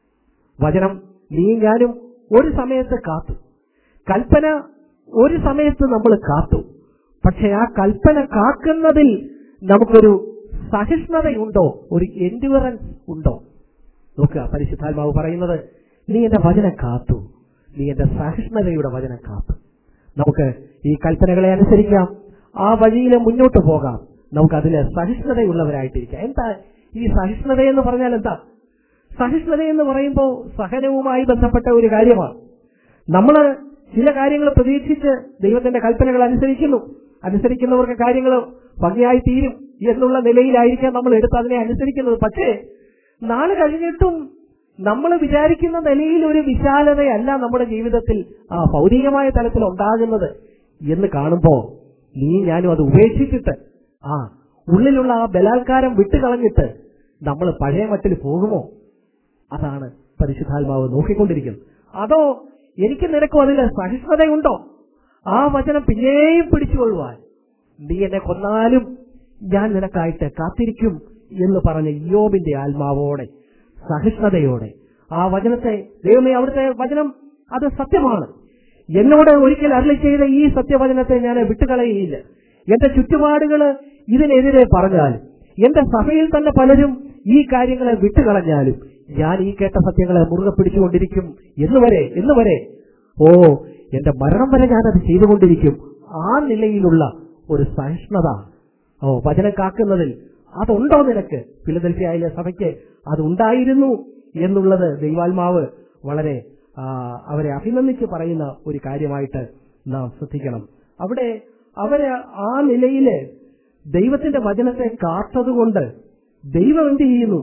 വചനം നീ ഞാനും ഒരു സമയത്ത് കാത്തു കൽപ്പന ഒരു സമയത്ത് നമ്മൾ കാത്തു പക്ഷെ ആ കൽപ്പന കാക്കുന്നതിൽ നമുക്കൊരു സഹിഷ്ണുതയുണ്ടോ ഒരു എൻഡുവറൻസ് ഉണ്ടോ നോക്കുക പരിശുദ്ധാത്മാവ് പറയുന്നത് നീ എന്റെ വചനം കാത്തു നീ എന്റെ സഹിഷ്ണുതയുടെ വചനം കാത്തു നമുക്ക് ഈ കൽപ്പനകളെ അനുസരിക്കാം ആ വഴിയിൽ മുന്നോട്ട് പോകാം നമുക്ക് അതിൽ സഹിഷ്ണുതയുള്ളവരായിട്ടിരിക്കാം എന്താ ഈ സഹിഷ്ണുത എന്ന് പറഞ്ഞാൽ എന്താ സഹിഷ്ണുത എന്ന് പറയുമ്പോൾ സഹനവുമായി ബന്ധപ്പെട്ട ഒരു കാര്യമാണ് നമ്മൾ ചില കാര്യങ്ങൾ പ്രതീക്ഷിച്ച് ദൈവത്തിന്റെ കൽപ്പനകൾ അനുസരിക്കുന്നു അനുസരിക്കുന്നവർക്ക് കാര്യങ്ങൾ ഭംഗിയായി തീരും എന്നുള്ള നിലയിലായിരിക്കാം നമ്മൾ എടുത്ത് അതിനെ അനുസരിക്കുന്നത് പക്ഷേ നാളെ കഴിഞ്ഞിട്ടും നമ്മൾ വിചാരിക്കുന്ന നിലയിൽ ഒരു വിശാലതയല്ല നമ്മുടെ ജീവിതത്തിൽ ആ ഭൗതികമായ തലത്തിൽ ഉണ്ടാകുന്നത് എന്ന് കാണുമ്പോ നീ ഞാനും അത് ഉപേക്ഷിച്ചിട്ട് ആ ഉള്ളിലുള്ള ആ ബലാത്കാരം വിട്ടുകളഞ്ഞിട്ട് നമ്മൾ പഴയ മട്ടിൽ പോകുമോ അതാണ് പരിശുദ്ധാത്മാവ് നോക്കിക്കൊണ്ടിരിക്കുന്നത് അതോ എനിക്ക് നിനക്കും അതിൽ സഹിഷ്ണുതയുണ്ടോ ആ വചനം പിന്നെയും പിടിച്ചുകൊള്ളുവാൻ നീ എന്നെ കൊന്നാലും ഞാൻ നിനക്കായിട്ട് കാത്തിരിക്കും എന്ന് പറഞ്ഞ യോബിന്റെ ആത്മാവോടെ സഹിഷ്ണുതയോടെ ആ വചനത്തെ ദൈവമേ അവിടുത്തെ വചനം അത് സത്യമാണ് എന്നോട് ഒരിക്കൽ അരളി ചെയ്ത ഈ സത്യവചനത്തെ ഞാൻ വിട്ടുകളയുകയില്ല എന്റെ ചുറ്റുപാടുകള് ഇതിനെതിരെ പറഞ്ഞാലും എന്റെ സഭയിൽ തന്നെ പലരും ഈ കാര്യങ്ങളെ വിട്ടുകളഞ്ഞാലും ഞാൻ ഈ കേട്ട സത്യങ്ങളെ മുറുകെ പിടിച്ചുകൊണ്ടിരിക്കും എന്നുവരെ എന്നുവരെ ഓ എന്റെ മരണം വരെ ഞാനത് ചെയ്തുകൊണ്ടിരിക്കും ആ നിലയിലുള്ള ഒരു സഹിഷ്ണുത ഓ വചനം കാക്കുന്നതിൽ അതുണ്ടോ നിനക്ക് ഫിലദൽഫിയയിലെ സഭയ്ക്ക് അതുണ്ടായിരുന്നു എന്നുള്ളത് ദൈവാത്മാവ് വളരെ ആ, അവരെ അഭിനന്ദിച്ച് പറയുന്ന ഒരു കാര്യമായിട്ട് നാം ശ്രദ്ധിക്കണം അവിടെ അവര് ആ നിലയില് ദൈവത്തിന്റെ വചനത്തെ കാത്തതുകൊണ്ട് ദൈവം എന്ത് ചെയ്യുന്നു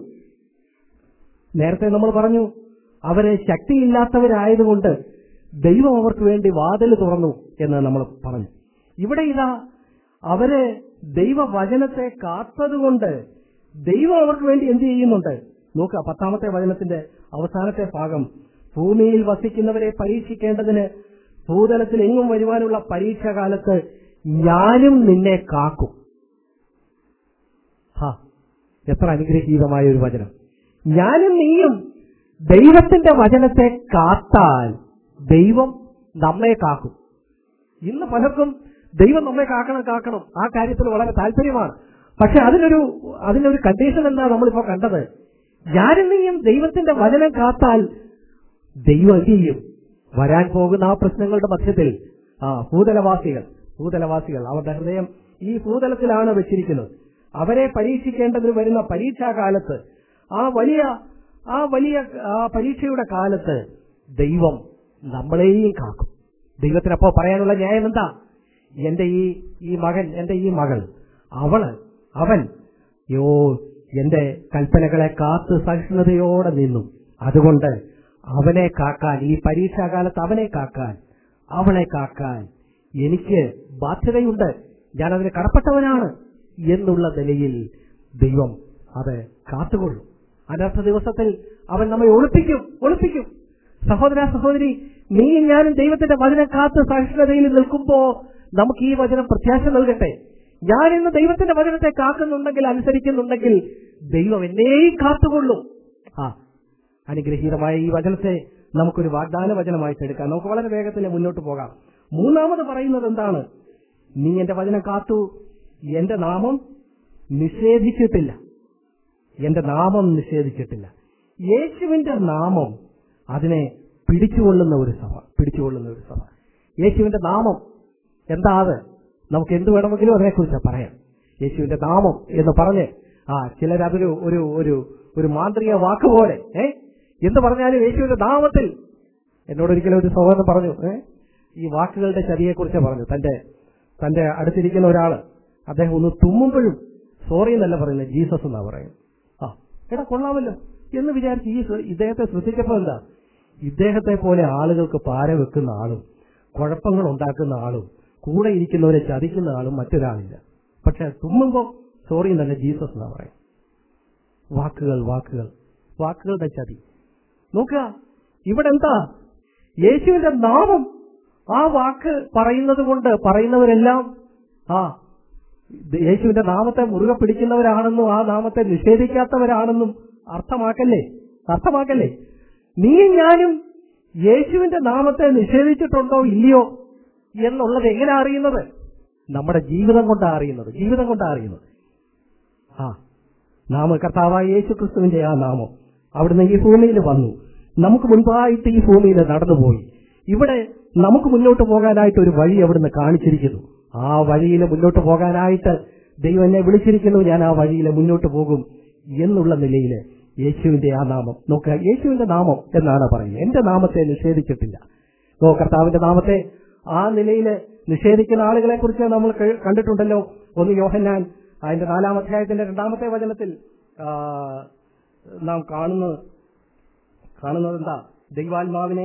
നേരത്തെ നമ്മൾ പറഞ്ഞു അവരെ ശക്തിയില്ലാത്തവരായതുകൊണ്ട് ദൈവം അവർക്ക് വേണ്ടി വാതിൽ തുറന്നു എന്ന് നമ്മൾ പറഞ്ഞു ഇവിടെ ഇതാ അവര് ദൈവവചനത്തെ കാത്തതുകൊണ്ട് ദൈവം അവർക്ക് വേണ്ടി എന്ത് ചെയ്യുന്നുണ്ട് നോക്കുക പത്താമത്തെ വചനത്തിന്റെ അവസാനത്തെ ഭാഗം ഭൂമിയിൽ വസിക്കുന്നവരെ പരീക്ഷിക്കേണ്ടതിന് ഭൂതലത്തിൽ എങ്ങും വരുവാനുള്ള പരീക്ഷ കാലത്ത് ഞാനും നിന്നെ കാക്കും ഹാ എത്ര അനുഗ്രഹീതമായ ഒരു വചനം ഞാനും നീയും ദൈവത്തിന്റെ വചനത്തെ കാത്താൽ ദൈവം നമ്മെ കാക്കും ഇന്ന് പലർക്കും ദൈവം നമ്മെ കാക്കണം കാക്കണം ആ കാര്യത്തിൽ വളരെ താല്പര്യമാണ് പക്ഷെ അതിനൊരു അതിനൊരു കണ്ടീഷൻ എന്താ നമ്മളിപ്പോ കണ്ടത് ഞാനും നീയും ദൈവത്തിന്റെ വചനം കാത്താൽ ദൈവം എന്ത് ചെയ്യും വരാൻ പോകുന്ന ആ പ്രശ്നങ്ങളുടെ മധ്യത്തിൽ ആ ഭൂതലവാസികൾ ഭൂതലവാസികൾ അവരുടെ ഹൃദയം ഈ ഭൂതലത്തിലാണ് വെച്ചിരിക്കുന്നത് അവരെ പരീക്ഷിക്കേണ്ടതിന് വരുന്ന പരീക്ഷാകാലത്ത് ആ വലിയ ആ വലിയ ആ പരീക്ഷയുടെ കാലത്ത് ദൈവം നമ്മളെയും കാക്കും ദൈവത്തിനപ്പോ പറയാനുള്ള ന്യായം എന്താ എന്റെ ഈ ഈ മകൻ എന്റെ ഈ മകൾ അവള് അവൻ യോ എന്റെ കൽപ്പനകളെ കാത്ത് സഹിഷ്ണുതയോടെ നിന്നു അതുകൊണ്ട് അവനെ കാക്കാൻ ഈ പരീക്ഷാകാലത്ത് അവനെ കാക്കാൻ അവളെ കാക്കാൻ എനിക്ക് ബാധ്യതയുണ്ട് ഞാൻ അതിന് കടപ്പെട്ടവനാണ് എന്നുള്ള നിലയിൽ ദൈവം അത് കാത്തുകൊള്ളും അനർത്ഥ ദിവസത്തിൽ അവൻ നമ്മെ ഒളിപ്പിക്കും ഒളിപ്പിക്കും സഹോദര സഹോദരി നീയും ഞാനും ദൈവത്തിന്റെ വചനം കാത്ത് സഹിഷ്ണുതയിൽ നിൽക്കുമ്പോ നമുക്ക് ഈ വചനം പ്രത്യാശ നൽകട്ടെ ഞാൻ ഇന്ന് ദൈവത്തിന്റെ വചനത്തെ കാക്കുന്നുണ്ടെങ്കിൽ അനുസരിക്കുന്നുണ്ടെങ്കിൽ ദൈവം എന്നെയും കാത്തുകൊള്ളും ആ അനുഗ്രഹീതമായ ഈ വചനത്തെ നമുക്കൊരു വാഗ്ദാന വചനമായിട്ട് എടുക്കാം നമുക്ക് വളരെ വേഗത്തിൽ മുന്നോട്ട് പോകാം മൂന്നാമത് പറയുന്നത് എന്താണ് നീ എന്റെ വചനം കാത്തു എന്റെ നാമം നിഷേധിച്ചിട്ടില്ല എന്റെ നാമം നിഷേധിച്ചിട്ടില്ല യേശുവിന്റെ നാമം അതിനെ പിടിച്ചുകൊള്ളുന്ന ഒരു സഭ പിടിച്ചുകൊള്ളുന്ന ഒരു സഭ യേശുവിന്റെ നാമം എന്താ അത് നമുക്ക് എന്ത് വേണമെങ്കിലും അതിനെക്കുറിച്ച് പറയാം യേശുവിന്റെ നാമം എന്ന് പറഞ്ഞ് ആ ചിലരതൊരു ഒരു ഒരു ഒരു മാന്ത്രിക വാക്ക് പോലെ ഏ എന്ത് പറഞ്ഞാലും യേശുവിന്റെ നാമത്തിൽ എന്നോട് ഒരിക്കലും ഒരു സഹോദരൻ പറഞ്ഞു ഏ ഈ വാക്കുകളുടെ ചതിയെക്കുറിച്ച് പറഞ്ഞു തന്റെ തന്റെ അടുത്തിരിക്കുന്ന ഒരാള് അദ്ദേഹം ഒന്ന് തുമ്മുമ്പോഴും സോറി എന്നല്ല പറയുന്നത് ജീസസ് എന്നാ പറയുന്നത് ആ എടാ കൊള്ളാമല്ലോ എന്ന് വിചാരിച്ച് ഈ ശ്ര- ഇദ്ദേഹത്തെ ശ്രദ്ധിച്ചപ്പോ എന്താ ഇദ്ദേഹത്തെ പോലെ ആളുകൾക്ക് പാര വെക്കുന്ന ആളും കുഴപ്പങ്ങൾ ഉണ്ടാക്കുന്ന ആളും കൂടെ ഇരിക്കുന്നവരെ ചതിക്കുന്ന ആളും മറ്റൊരാളില്ല പക്ഷെ തുമ്മുമ്പോ സോറി എന്നല്ല ജീസസ് എന്നാ പറയും വാക്കുകൾ വാക്കുകൾ വാക്കുകളുടെ ചതി നോക്കുക ഇവിടെ എന്താ യേശുവിന്റെ നാമം ആ വാക്ക് പറയുന്നത് കൊണ്ട് പറയുന്നവരെല്ലാം ആ ഇത് യേശുവിന്റെ നാമത്തെ മുറുകെ പിടിക്കുന്നവരാണെന്നും ആ നാമത്തെ നിഷേധിക്കാത്തവരാണെന്നും അർത്ഥമാക്കല്ലേ അർത്ഥമാക്കല്ലേ നീയും ഞാനും യേശുവിന്റെ നാമത്തെ നിഷേധിച്ചിട്ടുണ്ടോ ഇല്ലയോ എന്നുള്ളത് എങ്ങനെ അറിയുന്നത് നമ്മുടെ ജീവിതം കൊണ്ടാ അറിയുന്നത് ജീവിതം കൊണ്ടാ അറിയുന്നത് ആ നാമ കർത്താവായ യേശു ക്രിസ്തുവിന്റെ ആ നാമം അവിടുന്ന് ഈ ഭൂമിയിൽ വന്നു നമുക്ക് മുൻപായിട്ട് ഈ ഭൂമിയിൽ നടന്നുപോയി ഇവിടെ നമുക്ക് മുന്നോട്ട് പോകാനായിട്ട് ഒരു വഴി അവിടുന്ന് കാണിച്ചിരിക്കുന്നു ആ വഴിയിൽ മുന്നോട്ട് പോകാനായിട്ട് ദൈവം എന്നെ വിളിച്ചിരിക്കുന്നു ഞാൻ ആ വഴിയിൽ മുന്നോട്ട് പോകും എന്നുള്ള നിലയിൽ യേശുവിന്റെ ആ നാമം നോക്കുക യേശുവിന്റെ നാമം എന്നാണ് പറയുന്നത് എന്റെ നാമത്തെ നിഷേധിച്ചിട്ടില്ല ഓ കർത്താവിന്റെ നാമത്തെ ആ നിലയിൽ നിഷേധിക്കുന്ന ആളുകളെ കുറിച്ച് നമ്മൾ ക- കണ്ടിട്ടുണ്ടല്ലോ ഒന്ന് യോഹന്നാൻ അതിന്റെ നാലാം അധ്യായത്തിന്റെ രണ്ടാമത്തെ വചനത്തിൽ ആ, നാം കാണുന്നത് കാണുന്നത് എന്താ ദൈവാത്മാവിനെ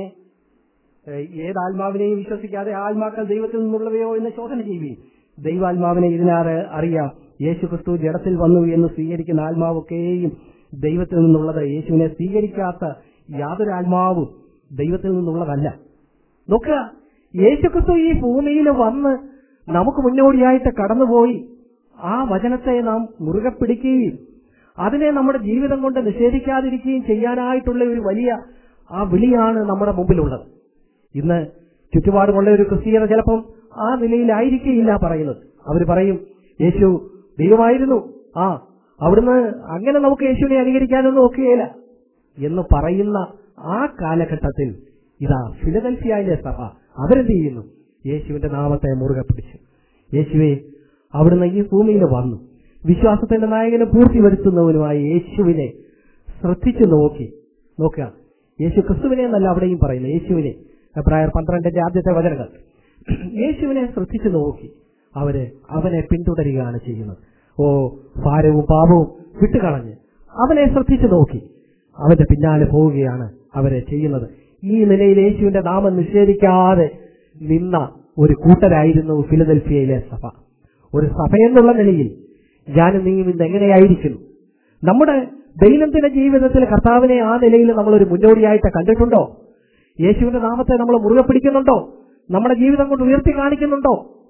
ഏഹ്, ഏത് ആത്മാവിനെയും വിശ്വസിക്കാതെ ആ ആത്മാക്കൾ ദൈവത്തിൽ നിന്നുള്ളവയോ എന്ന് ശോധന ചെയ്യുകയും ദൈവാത്മാവിനെ ഇതിനാറ് അറിയാം യേശു ക്രിസ്തു ജഡത്തിൽ വന്നു എന്ന് സ്വീകരിക്കുന്ന ആത്മാവൊക്കെയും ദൈവത്തിൽ നിന്നുള്ളത് യേശുവിനെ സ്വീകരിക്കാത്ത യാതൊരു ആത്മാവും ദൈവത്തിൽ നിന്നുള്ളതല്ല നോക്കുക യേശുക്രിസ്തു ഈ ഭൂമിയിൽ വന്ന് നമുക്ക് മുന്നോടിയായിട്ട് കടന്നുപോയി ആ വചനത്തെ നാം മുറുകെ പിടിക്കുകയും അതിനെ നമ്മുടെ ജീവിതം കൊണ്ട് നിഷേധിക്കാതിരിക്കുകയും ചെയ്യാനായിട്ടുള്ള ഒരു വലിയ ആ വിളിയാണ് നമ്മുടെ മുമ്പിലുള്ളത് ഇന്ന് ചുറ്റുപാടുമുള്ള ഒരു ക്രിസ്തീയത ചിലപ്പം ആ നിലയിലായിരിക്കില്ല പറയുന്നത് അവർ പറയും യേശു ദൈവമായിരുന്നു ആ അവിടുന്ന് അങ്ങനെ നമുക്ക് യേശുവിനെ അനുകരിക്കാനൊന്നും ഒക്കുകയില്ല എന്ന് പറയുന്ന ആ കാലഘട്ടത്തിൽ ഇതാ ഫിലദൽഫിയയിലെ സഭ അവരെന്ത് ചെയ്യുന്നു യേശുവിന്റെ നാമത്തെ മുറുകെ പിടിച്ചു യേശുവെ അവിടുന്ന് ഈ ഭൂമിയിൽ വന്നു വിശ്വാസത്തിന്റെ നായകനെ പൂർത്തി വരുത്തുന്നവനുമായ യേശുവിനെ ശ്രദ്ധിച്ചു നോക്കി നോക്കുക യേശു ക്രിസ്തുവിനെ എന്നല്ല അവിടെയും പറയുന്നത് യേശുവിനെ എബ്രായർ പന്ത്രണ്ടിന്റെ ആദ്യത്തെ വചനങ്ങൾ യേശുവിനെ ശ്രദ്ധിച്ചു നോക്കി അവര് അവനെ പിന്തുടരുകയാണ് ചെയ്യുന്നത് ഓ ഭാരവും പാപവും വിട്ടുകളഞ്ഞ് അവനെ ശ്രദ്ധിച്ചു നോക്കി അവന്റെ പിന്നാലെ പോവുകയാണ് അവരെ ചെയ്യുന്നത് ഈ നിലയിൽ യേശുവിന്റെ നാമം നിഷേധിക്കാതെ നിന്ന ഒരു കൂട്ടരായിരുന്നു ഫിലദൽഫിയയിലെ സഭ ഒരു സഭ എന്നുള്ള നിലയിൽ ഞാനും നീയും ഇന്ന് എങ്ങനെയായിരിക്കുന്നു നമ്മുടെ ദൈനംദിന ജീവിതത്തിൽ കർത്താവിനെ ആ നിലയിൽ നമ്മൾ ഒരു മുന്നോടിയായിട്ട് കണ്ടിട്ടുണ്ടോ യേശുവിന്റെ നാമത്തെ നമ്മൾ മുറുകെ പിടിക്കുന്നുണ്ടോ നമ്മുടെ ജീവിതം കൊണ്ട് ഉയർത്തി കാണിക്കുന്നുണ്ടോ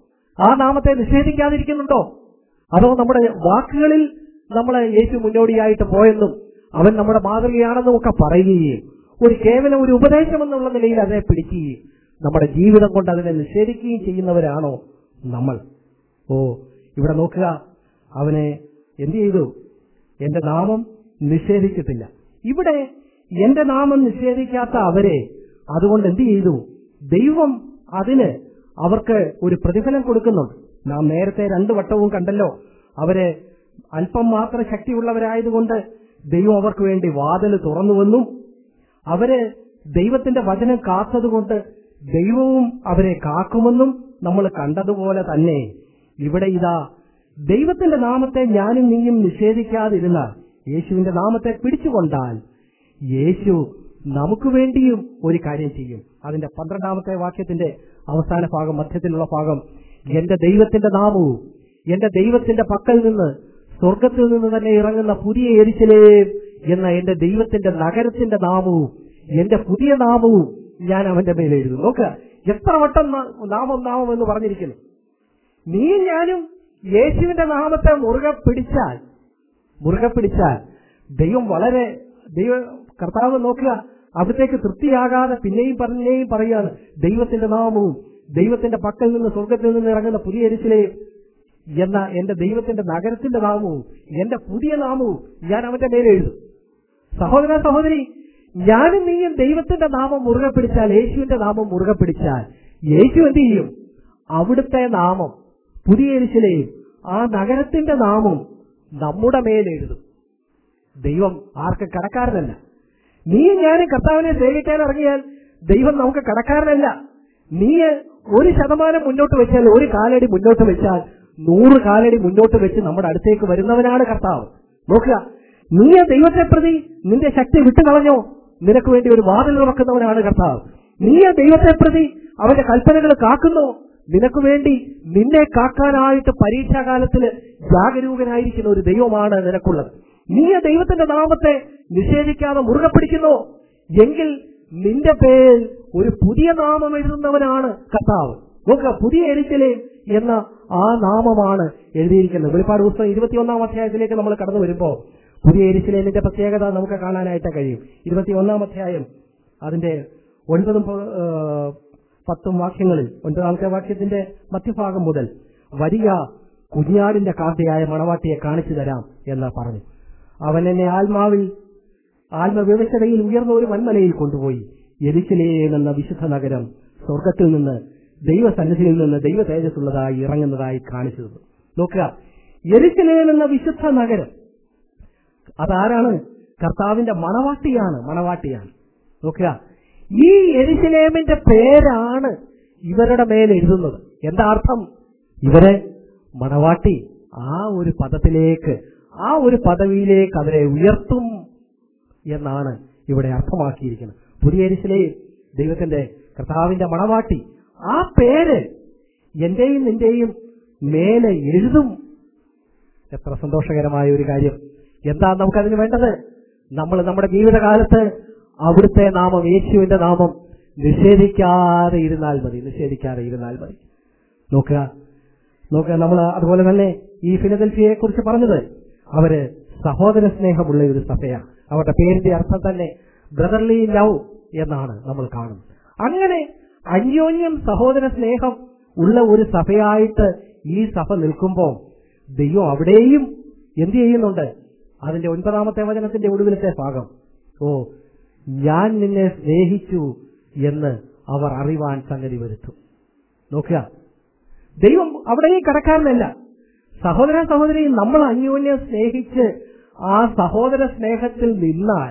ആ നാമത്തെ നിഷേധിക്കാതിരിക്കുന്നുണ്ടോ അതോ നമ്മുടെ വാക്കുകളിൽ നമ്മൾ യേശു മുന്നോടിയായിട്ട് പോയെന്നും അവൻ നമ്മുടെ മാതൃകയാണെന്നും ഒക്കെ പറയുകയും ഒരു കേവലം ഒരു ഉപദേശം എന്നുള്ള നിലയിൽ അതിനെ പിടിക്കുകയും നമ്മുടെ ജീവിതം കൊണ്ട് അതിനെ നിഷേധിക്കുകയും ചെയ്യുന്നവരാണോ നമ്മൾ ഓ ഇവിടെ നോക്കുക അവനെ എന്ത് ചെയ്തു എന്റെ നാമം നിഷേധിച്ചിട്ടില്ല ഇവിടെ എന്റെ നാമം നിഷേധിക്കാത്ത അവരെ അതുകൊണ്ട് എന്ത് ചെയ്തു ദൈവം അതിന് അവർക്ക് ഒരു പ്രതിഫലം കൊടുക്കുന്നുണ്ട് നാം നേരത്തെ രണ്ടു വട്ടവും കണ്ടല്ലോ അവരെ അല്പം മാത്രം ശക്തിയുള്ളവരായതുകൊണ്ട് ദൈവം അവർക്ക് വേണ്ടി വാതിൽ തുറന്നുവെന്നും അവര് ദൈവത്തിന്റെ വചനം കാത്തതുകൊണ്ട് ദൈവവും അവരെ കാക്കുമെന്നും നമ്മൾ കണ്ടതുപോലെ തന്നെ ഇവിടെ ഇതാ ദൈവത്തിന്റെ നാമത്തെ ഞാനും നീയും നിഷേധിക്കാതിരുന്നാൽ യേശുവിന്റെ നാമത്തെ പിടിച്ചുകൊണ്ടാൽ യേശു നമുക്ക് വേണ്ടിയും ഒരു കാര്യം ചെയ്യും അതിന്റെ പന്ത്രണ്ടാമത്തെ വാക്യത്തിന്റെ അവസാന ഭാഗം മധ്യത്തിലുള്ള ഭാഗം എന്റെ ദൈവത്തിന്റെ നാമവും എന്റെ ദൈവത്തിന്റെ പക്കൽ നിന്ന് സ്വർഗത്തിൽ നിന്ന് തന്നെ ഇറങ്ങുന്ന പുതിയ എരിശിലേ എന്ന എന്റെ ദൈവത്തിന്റെ നഗരത്തിന്റെ നാമവും എന്റെ പുതിയ നാമവും ഞാൻ അവന്റെ മേലെ എഴുതും നോക്കുക എത്ര വട്ടം ന- നാമം നാമം എന്ന് പറഞ്ഞിരിക്കുന്നു നീ ഞാനും യേശുവിന്റെ നാമത്തെ മുറുകെ പിടിച്ചാൽ മുറുകെ പിടിച്ചാൽ ദൈവം വളരെ ദൈവ കർത്താവ് നോക്കുക അവിടത്തേക്ക് തൃപ്തിയാകാതെ പിന്നെയും പിന്നെയും പറയുകയാണ് ദൈവത്തിന്റെ നാമവും ദൈവത്തിന്റെ പക്കൽ നിന്ന് സ്വർഗത്തിൽ നിന്ന് ഇറങ്ങുന്ന പുതിയ എരിശിലെയും എന്ന എന്റെ ദൈവത്തിന്റെ നഗരത്തിന്റെ നാമവും എന്റെ പുതിയ നാമവും ഞാൻ അവന്റെ മേലെ എഴുതും സഹോദര സഹോദരി ഞാനും നീയും ദൈവത്തിന്റെ നാമം മുറുകെ പിടിച്ചാൽ യേശുവിന്റെ നാമം മുറുകെ പിടിച്ചാൽ യേശു എന്ത് ചെയ്യും അവിടുത്തെ നാമം പുതിയ എരിശിലെയും ആ നഗരത്തിന്റെ നാമം നമ്മുടെ മേലെഴുതും ദൈവം ആർക്ക് കടക്കാരനല്ല നീ ഞാനും കർത്താവിനെ സേവിക്കാൻ ഇറങ്ങിയാൽ ദൈവം നമുക്ക് കടക്കാരനല്ല നീ ഒരു ശതമാനം മുന്നോട്ട് വെച്ചാൽ ഒരു കാലടി മുന്നോട്ട് വെച്ചാൽ നൂറ് കാലടി മുന്നോട്ട് വെച്ച് നമ്മുടെ അടുത്തേക്ക് വരുന്നവനാണ് കർത്താവ് നോക്കുക നീ ദൈവത്തെ പ്രതി നിന്റെ ശക്തി വിട്ടുകളഞ്ഞോ നിനക്ക് വേണ്ടി ഒരു വാതിൽ തുറക്കുന്നവനാണ് കർത്താവ് നീ ദൈവത്തെ പ്രതി അവന്റെ കൽപ്പനകൾ കാക്കുന്നോ നിനക്ക് വേണ്ടി നിന്നെ കാക്കാനായിട്ട് പരീക്ഷാകാലത്തില് ജാഗരൂകനായിരിക്കുന്ന ഒരു ദൈവമാണ് നിനക്കുള്ളത് നീ ആ ദൈവത്തിന്റെ നാമത്തെ നിഷേധിക്കാതെ മുറുകെ പിടിക്കുന്നു എങ്കിൽ നിന്റെ പേരിൽ ഒരു പുതിയ നാമം എഴുതുന്നവനാണ് കർത്താവ് നോക്കുക പുതിയ എരിക്കലേ എന്ന ആ നാമമാണ് എഴുതിയിരിക്കുന്നത് വെളിപ്പാട് പുസ്തകം ഇരുപത്തിയൊന്നാം അധ്യായത്തിലേക്ക് നമ്മൾ കടന്നു വരുമ്പോൾ പുതിയ എരിശിലേമിന്റെ പ്രത്യേകത നമുക്ക് കാണാനായിട്ട് കഴിയും ഇരുപത്തിയൊന്നാം അധ്യായം അതിന്റെ ഒൻപതും പ- ആ, പത്തും വാക്യങ്ങളിൽ ഒൻപതാമത്തെ വാക്യത്തിന്റെ മധ്യഭാഗം മുതൽ വരിക കുഞ്ഞാടിന്റെ കാന്തയായ മണവാട്ടിയെ കാണിച്ചു തരാം എന്ന് പറഞ്ഞു അവൻ എന്നെ ആത്മാവിൽ ആത്മവ്യവസ്ഥതയിൽ ഉയർന്ന ഒരു വൻമലയിൽ കൊണ്ടുപോയി എരിശിലേം എന്ന വിശുദ്ധ നഗരം സ്വർഗത്തിൽ നിന്ന് ദൈവസന്നിധിയിൽ നിന്ന് ദൈവ തേജസ്സുള്ളതായി ഇറങ്ങുന്നതായി കാണിച്ചു തന്നു നോക്കുക എരിശിലേം എന്ന വിശുദ്ധ നഗരം അതാരാണ് കർത്താവിന്റെ മണവാട്ടിയാണ് മണവാട്ടിയാണ് നോക്കുക ഈ എരിശിലേമിന്റെ പേരാണ് ഇവരുടെ മേൽ എഴുതുന്നത് എന്താ അർത്ഥം ഇവരെ മണവാട്ടി ആ ഒരു പദത്തിലേക്ക് ആ ഒരു പദവിയിലേക്ക് അവരെ ഉയർത്തും എന്നാണ് ഇവിടെ അർത്ഥമാക്കിയിരിക്കുന്നത് പുതിയ എരിശിലെയും ദൈവത്തിന്റെ കർത്താവിന്റെ മണവാട്ടി ആ പേര് എന്റെയും നിന്റെയും മേലെ എഴുതും എത്ര സന്തോഷകരമായ ഒരു കാര്യം എന്താ നമുക്കതിന് വേണ്ടത് നമ്മൾ നമ്മുടെ ജീവിതകാലത്ത് അവിടുത്തെ നാമം യേശുവിന്റെ നാമം നിഷേധിക്കാതെ ഇരുന്നാൽ മതി നിഷേധിക്കാതെ ഇരുന്നാൽ മതി നോക്കുക നോക്കുക നമ്മൾ അതുപോലെ തന്നെ ഈ ഫിലദൽഫിയെ കുറിച്ച് പറഞ്ഞത് അവര് സഹോദര സ്നേഹമുള്ള ഒരു സഭയാണ് അവരുടെ പേരിന്റെ അർത്ഥം തന്നെ ബ്രദർലി ലവ് എന്നാണ് നമ്മൾ കാണുന്നത് അങ്ങനെ അന്യോന്യം സഹോദര സ്നേഹം ഉള്ള ഒരു സഭയായിട്ട് ഈ സഭ നിൽക്കുമ്പോൾ ദൈവം അവിടെയും എന്ത് ചെയ്യുന്നുണ്ട് അതിന്റെ ഒൻപതാമത്തെ വചനത്തിന്റെ ഒടുവിലത്തെ ഭാഗം ഓ ഞാൻ നിന്നെ സ്നേഹിച്ചു എന്ന് അവർ അറിവാൻ സംഗതി വരുത്തും നോക്കുക ദൈവം അവിടെയും കടക്കാരനല്ല സഹോദര സഹോദരി നമ്മൾ അന്യോന്യം സ്നേഹിച്ച് ആ സഹോദര സ്നേഹത്തിൽ നിന്നാൽ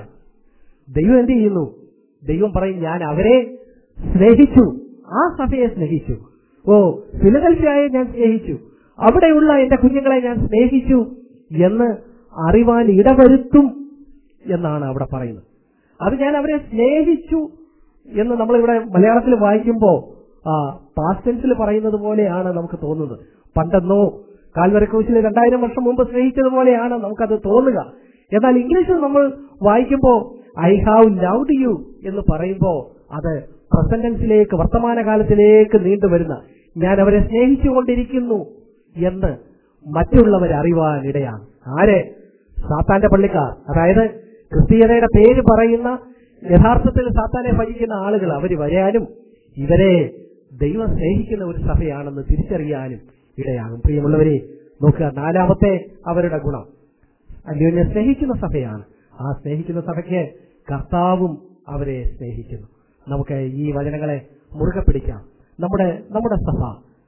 ദൈവം എന്ത് ചെയ്യുന്നു ദൈവം പറയും ഞാൻ അവരെ സ്നേഹിച്ചു ആ സഭയെ സ്നേഹിച്ചു ഓ ഫിലദൽഫിയായെ ഞാൻ സ്നേഹിച്ചു അവിടെയുള്ള എന്റെ കുഞ്ഞുങ്ങളെ ഞാൻ സ്നേഹിച്ചു എന്ന് അറിവാൻ ഇടവരുത്തും എന്നാണ് അവിടെ പറയുന്നത് അത് ഞാൻ അവരെ സ്നേഹിച്ചു എന്ന് നമ്മളിവിടെ മലയാളത്തിൽ വായിക്കുമ്പോൾ ആ പാസ്റ്റൻസിൽ പറയുന്നത് പോലെയാണ് നമുക്ക് തോന്നുന്നത് പണ്ടെന്നോ കാൽവരക്രൂശിൽ രണ്ടായിരം വർഷം മുമ്പ് സ്നേഹിച്ചതുപോലെയാണ് നമുക്കത് തോന്നുക എന്നാൽ ഇംഗ്ലീഷിൽ നമ്മൾ വായിക്കുമ്പോൾ ഐ ഹാവ് ലവ്ഡ് യു എന്ന് പറയുമ്പോൾ അത് പ്രസന്റൻസിലേക്ക് വർത്തമാനകാലത്തിലേക്ക് നീണ്ടുവരുന്ന ഞാൻ അവരെ സ്നേഹിച്ചുകൊണ്ടിരിക്കുന്നു എന്ന് മറ്റുള്ളവർ അറിവാൻ ഇടയാണ് ആര് സാത്താന്റെ പള്ളിക്കാർ അതായത് ക്രിസ്തീയതയുടെ പേര് പറയുന്ന യഥാർത്ഥത്തിൽ സാത്താനെ ഭജിക്കുന്ന ആളുകൾ അവര് വരാനും ഇവരെ ദൈവം സ്നേഹിക്കുന്ന ഒരു സഭയാണെന്ന് തിരിച്ചറിയാനും ഇടയാകും പ്രിയമുള്ളവരെ നോക്കുക നാലാമത്തെ അവരുടെ ഗുണം അന്യോന്യം സ്നേഹിക്കുന്ന സഭയാണ് ആ സ്നേഹിക്കുന്ന സഭയ്ക്ക് കർത്താവും അവരെ സ്നേഹിക്കുന്നു നമുക്ക് ഈ വചനങ്ങളെ മുറുകെ പിടിക്കാം നമ്മുടെ നമ്മുടെ സഭ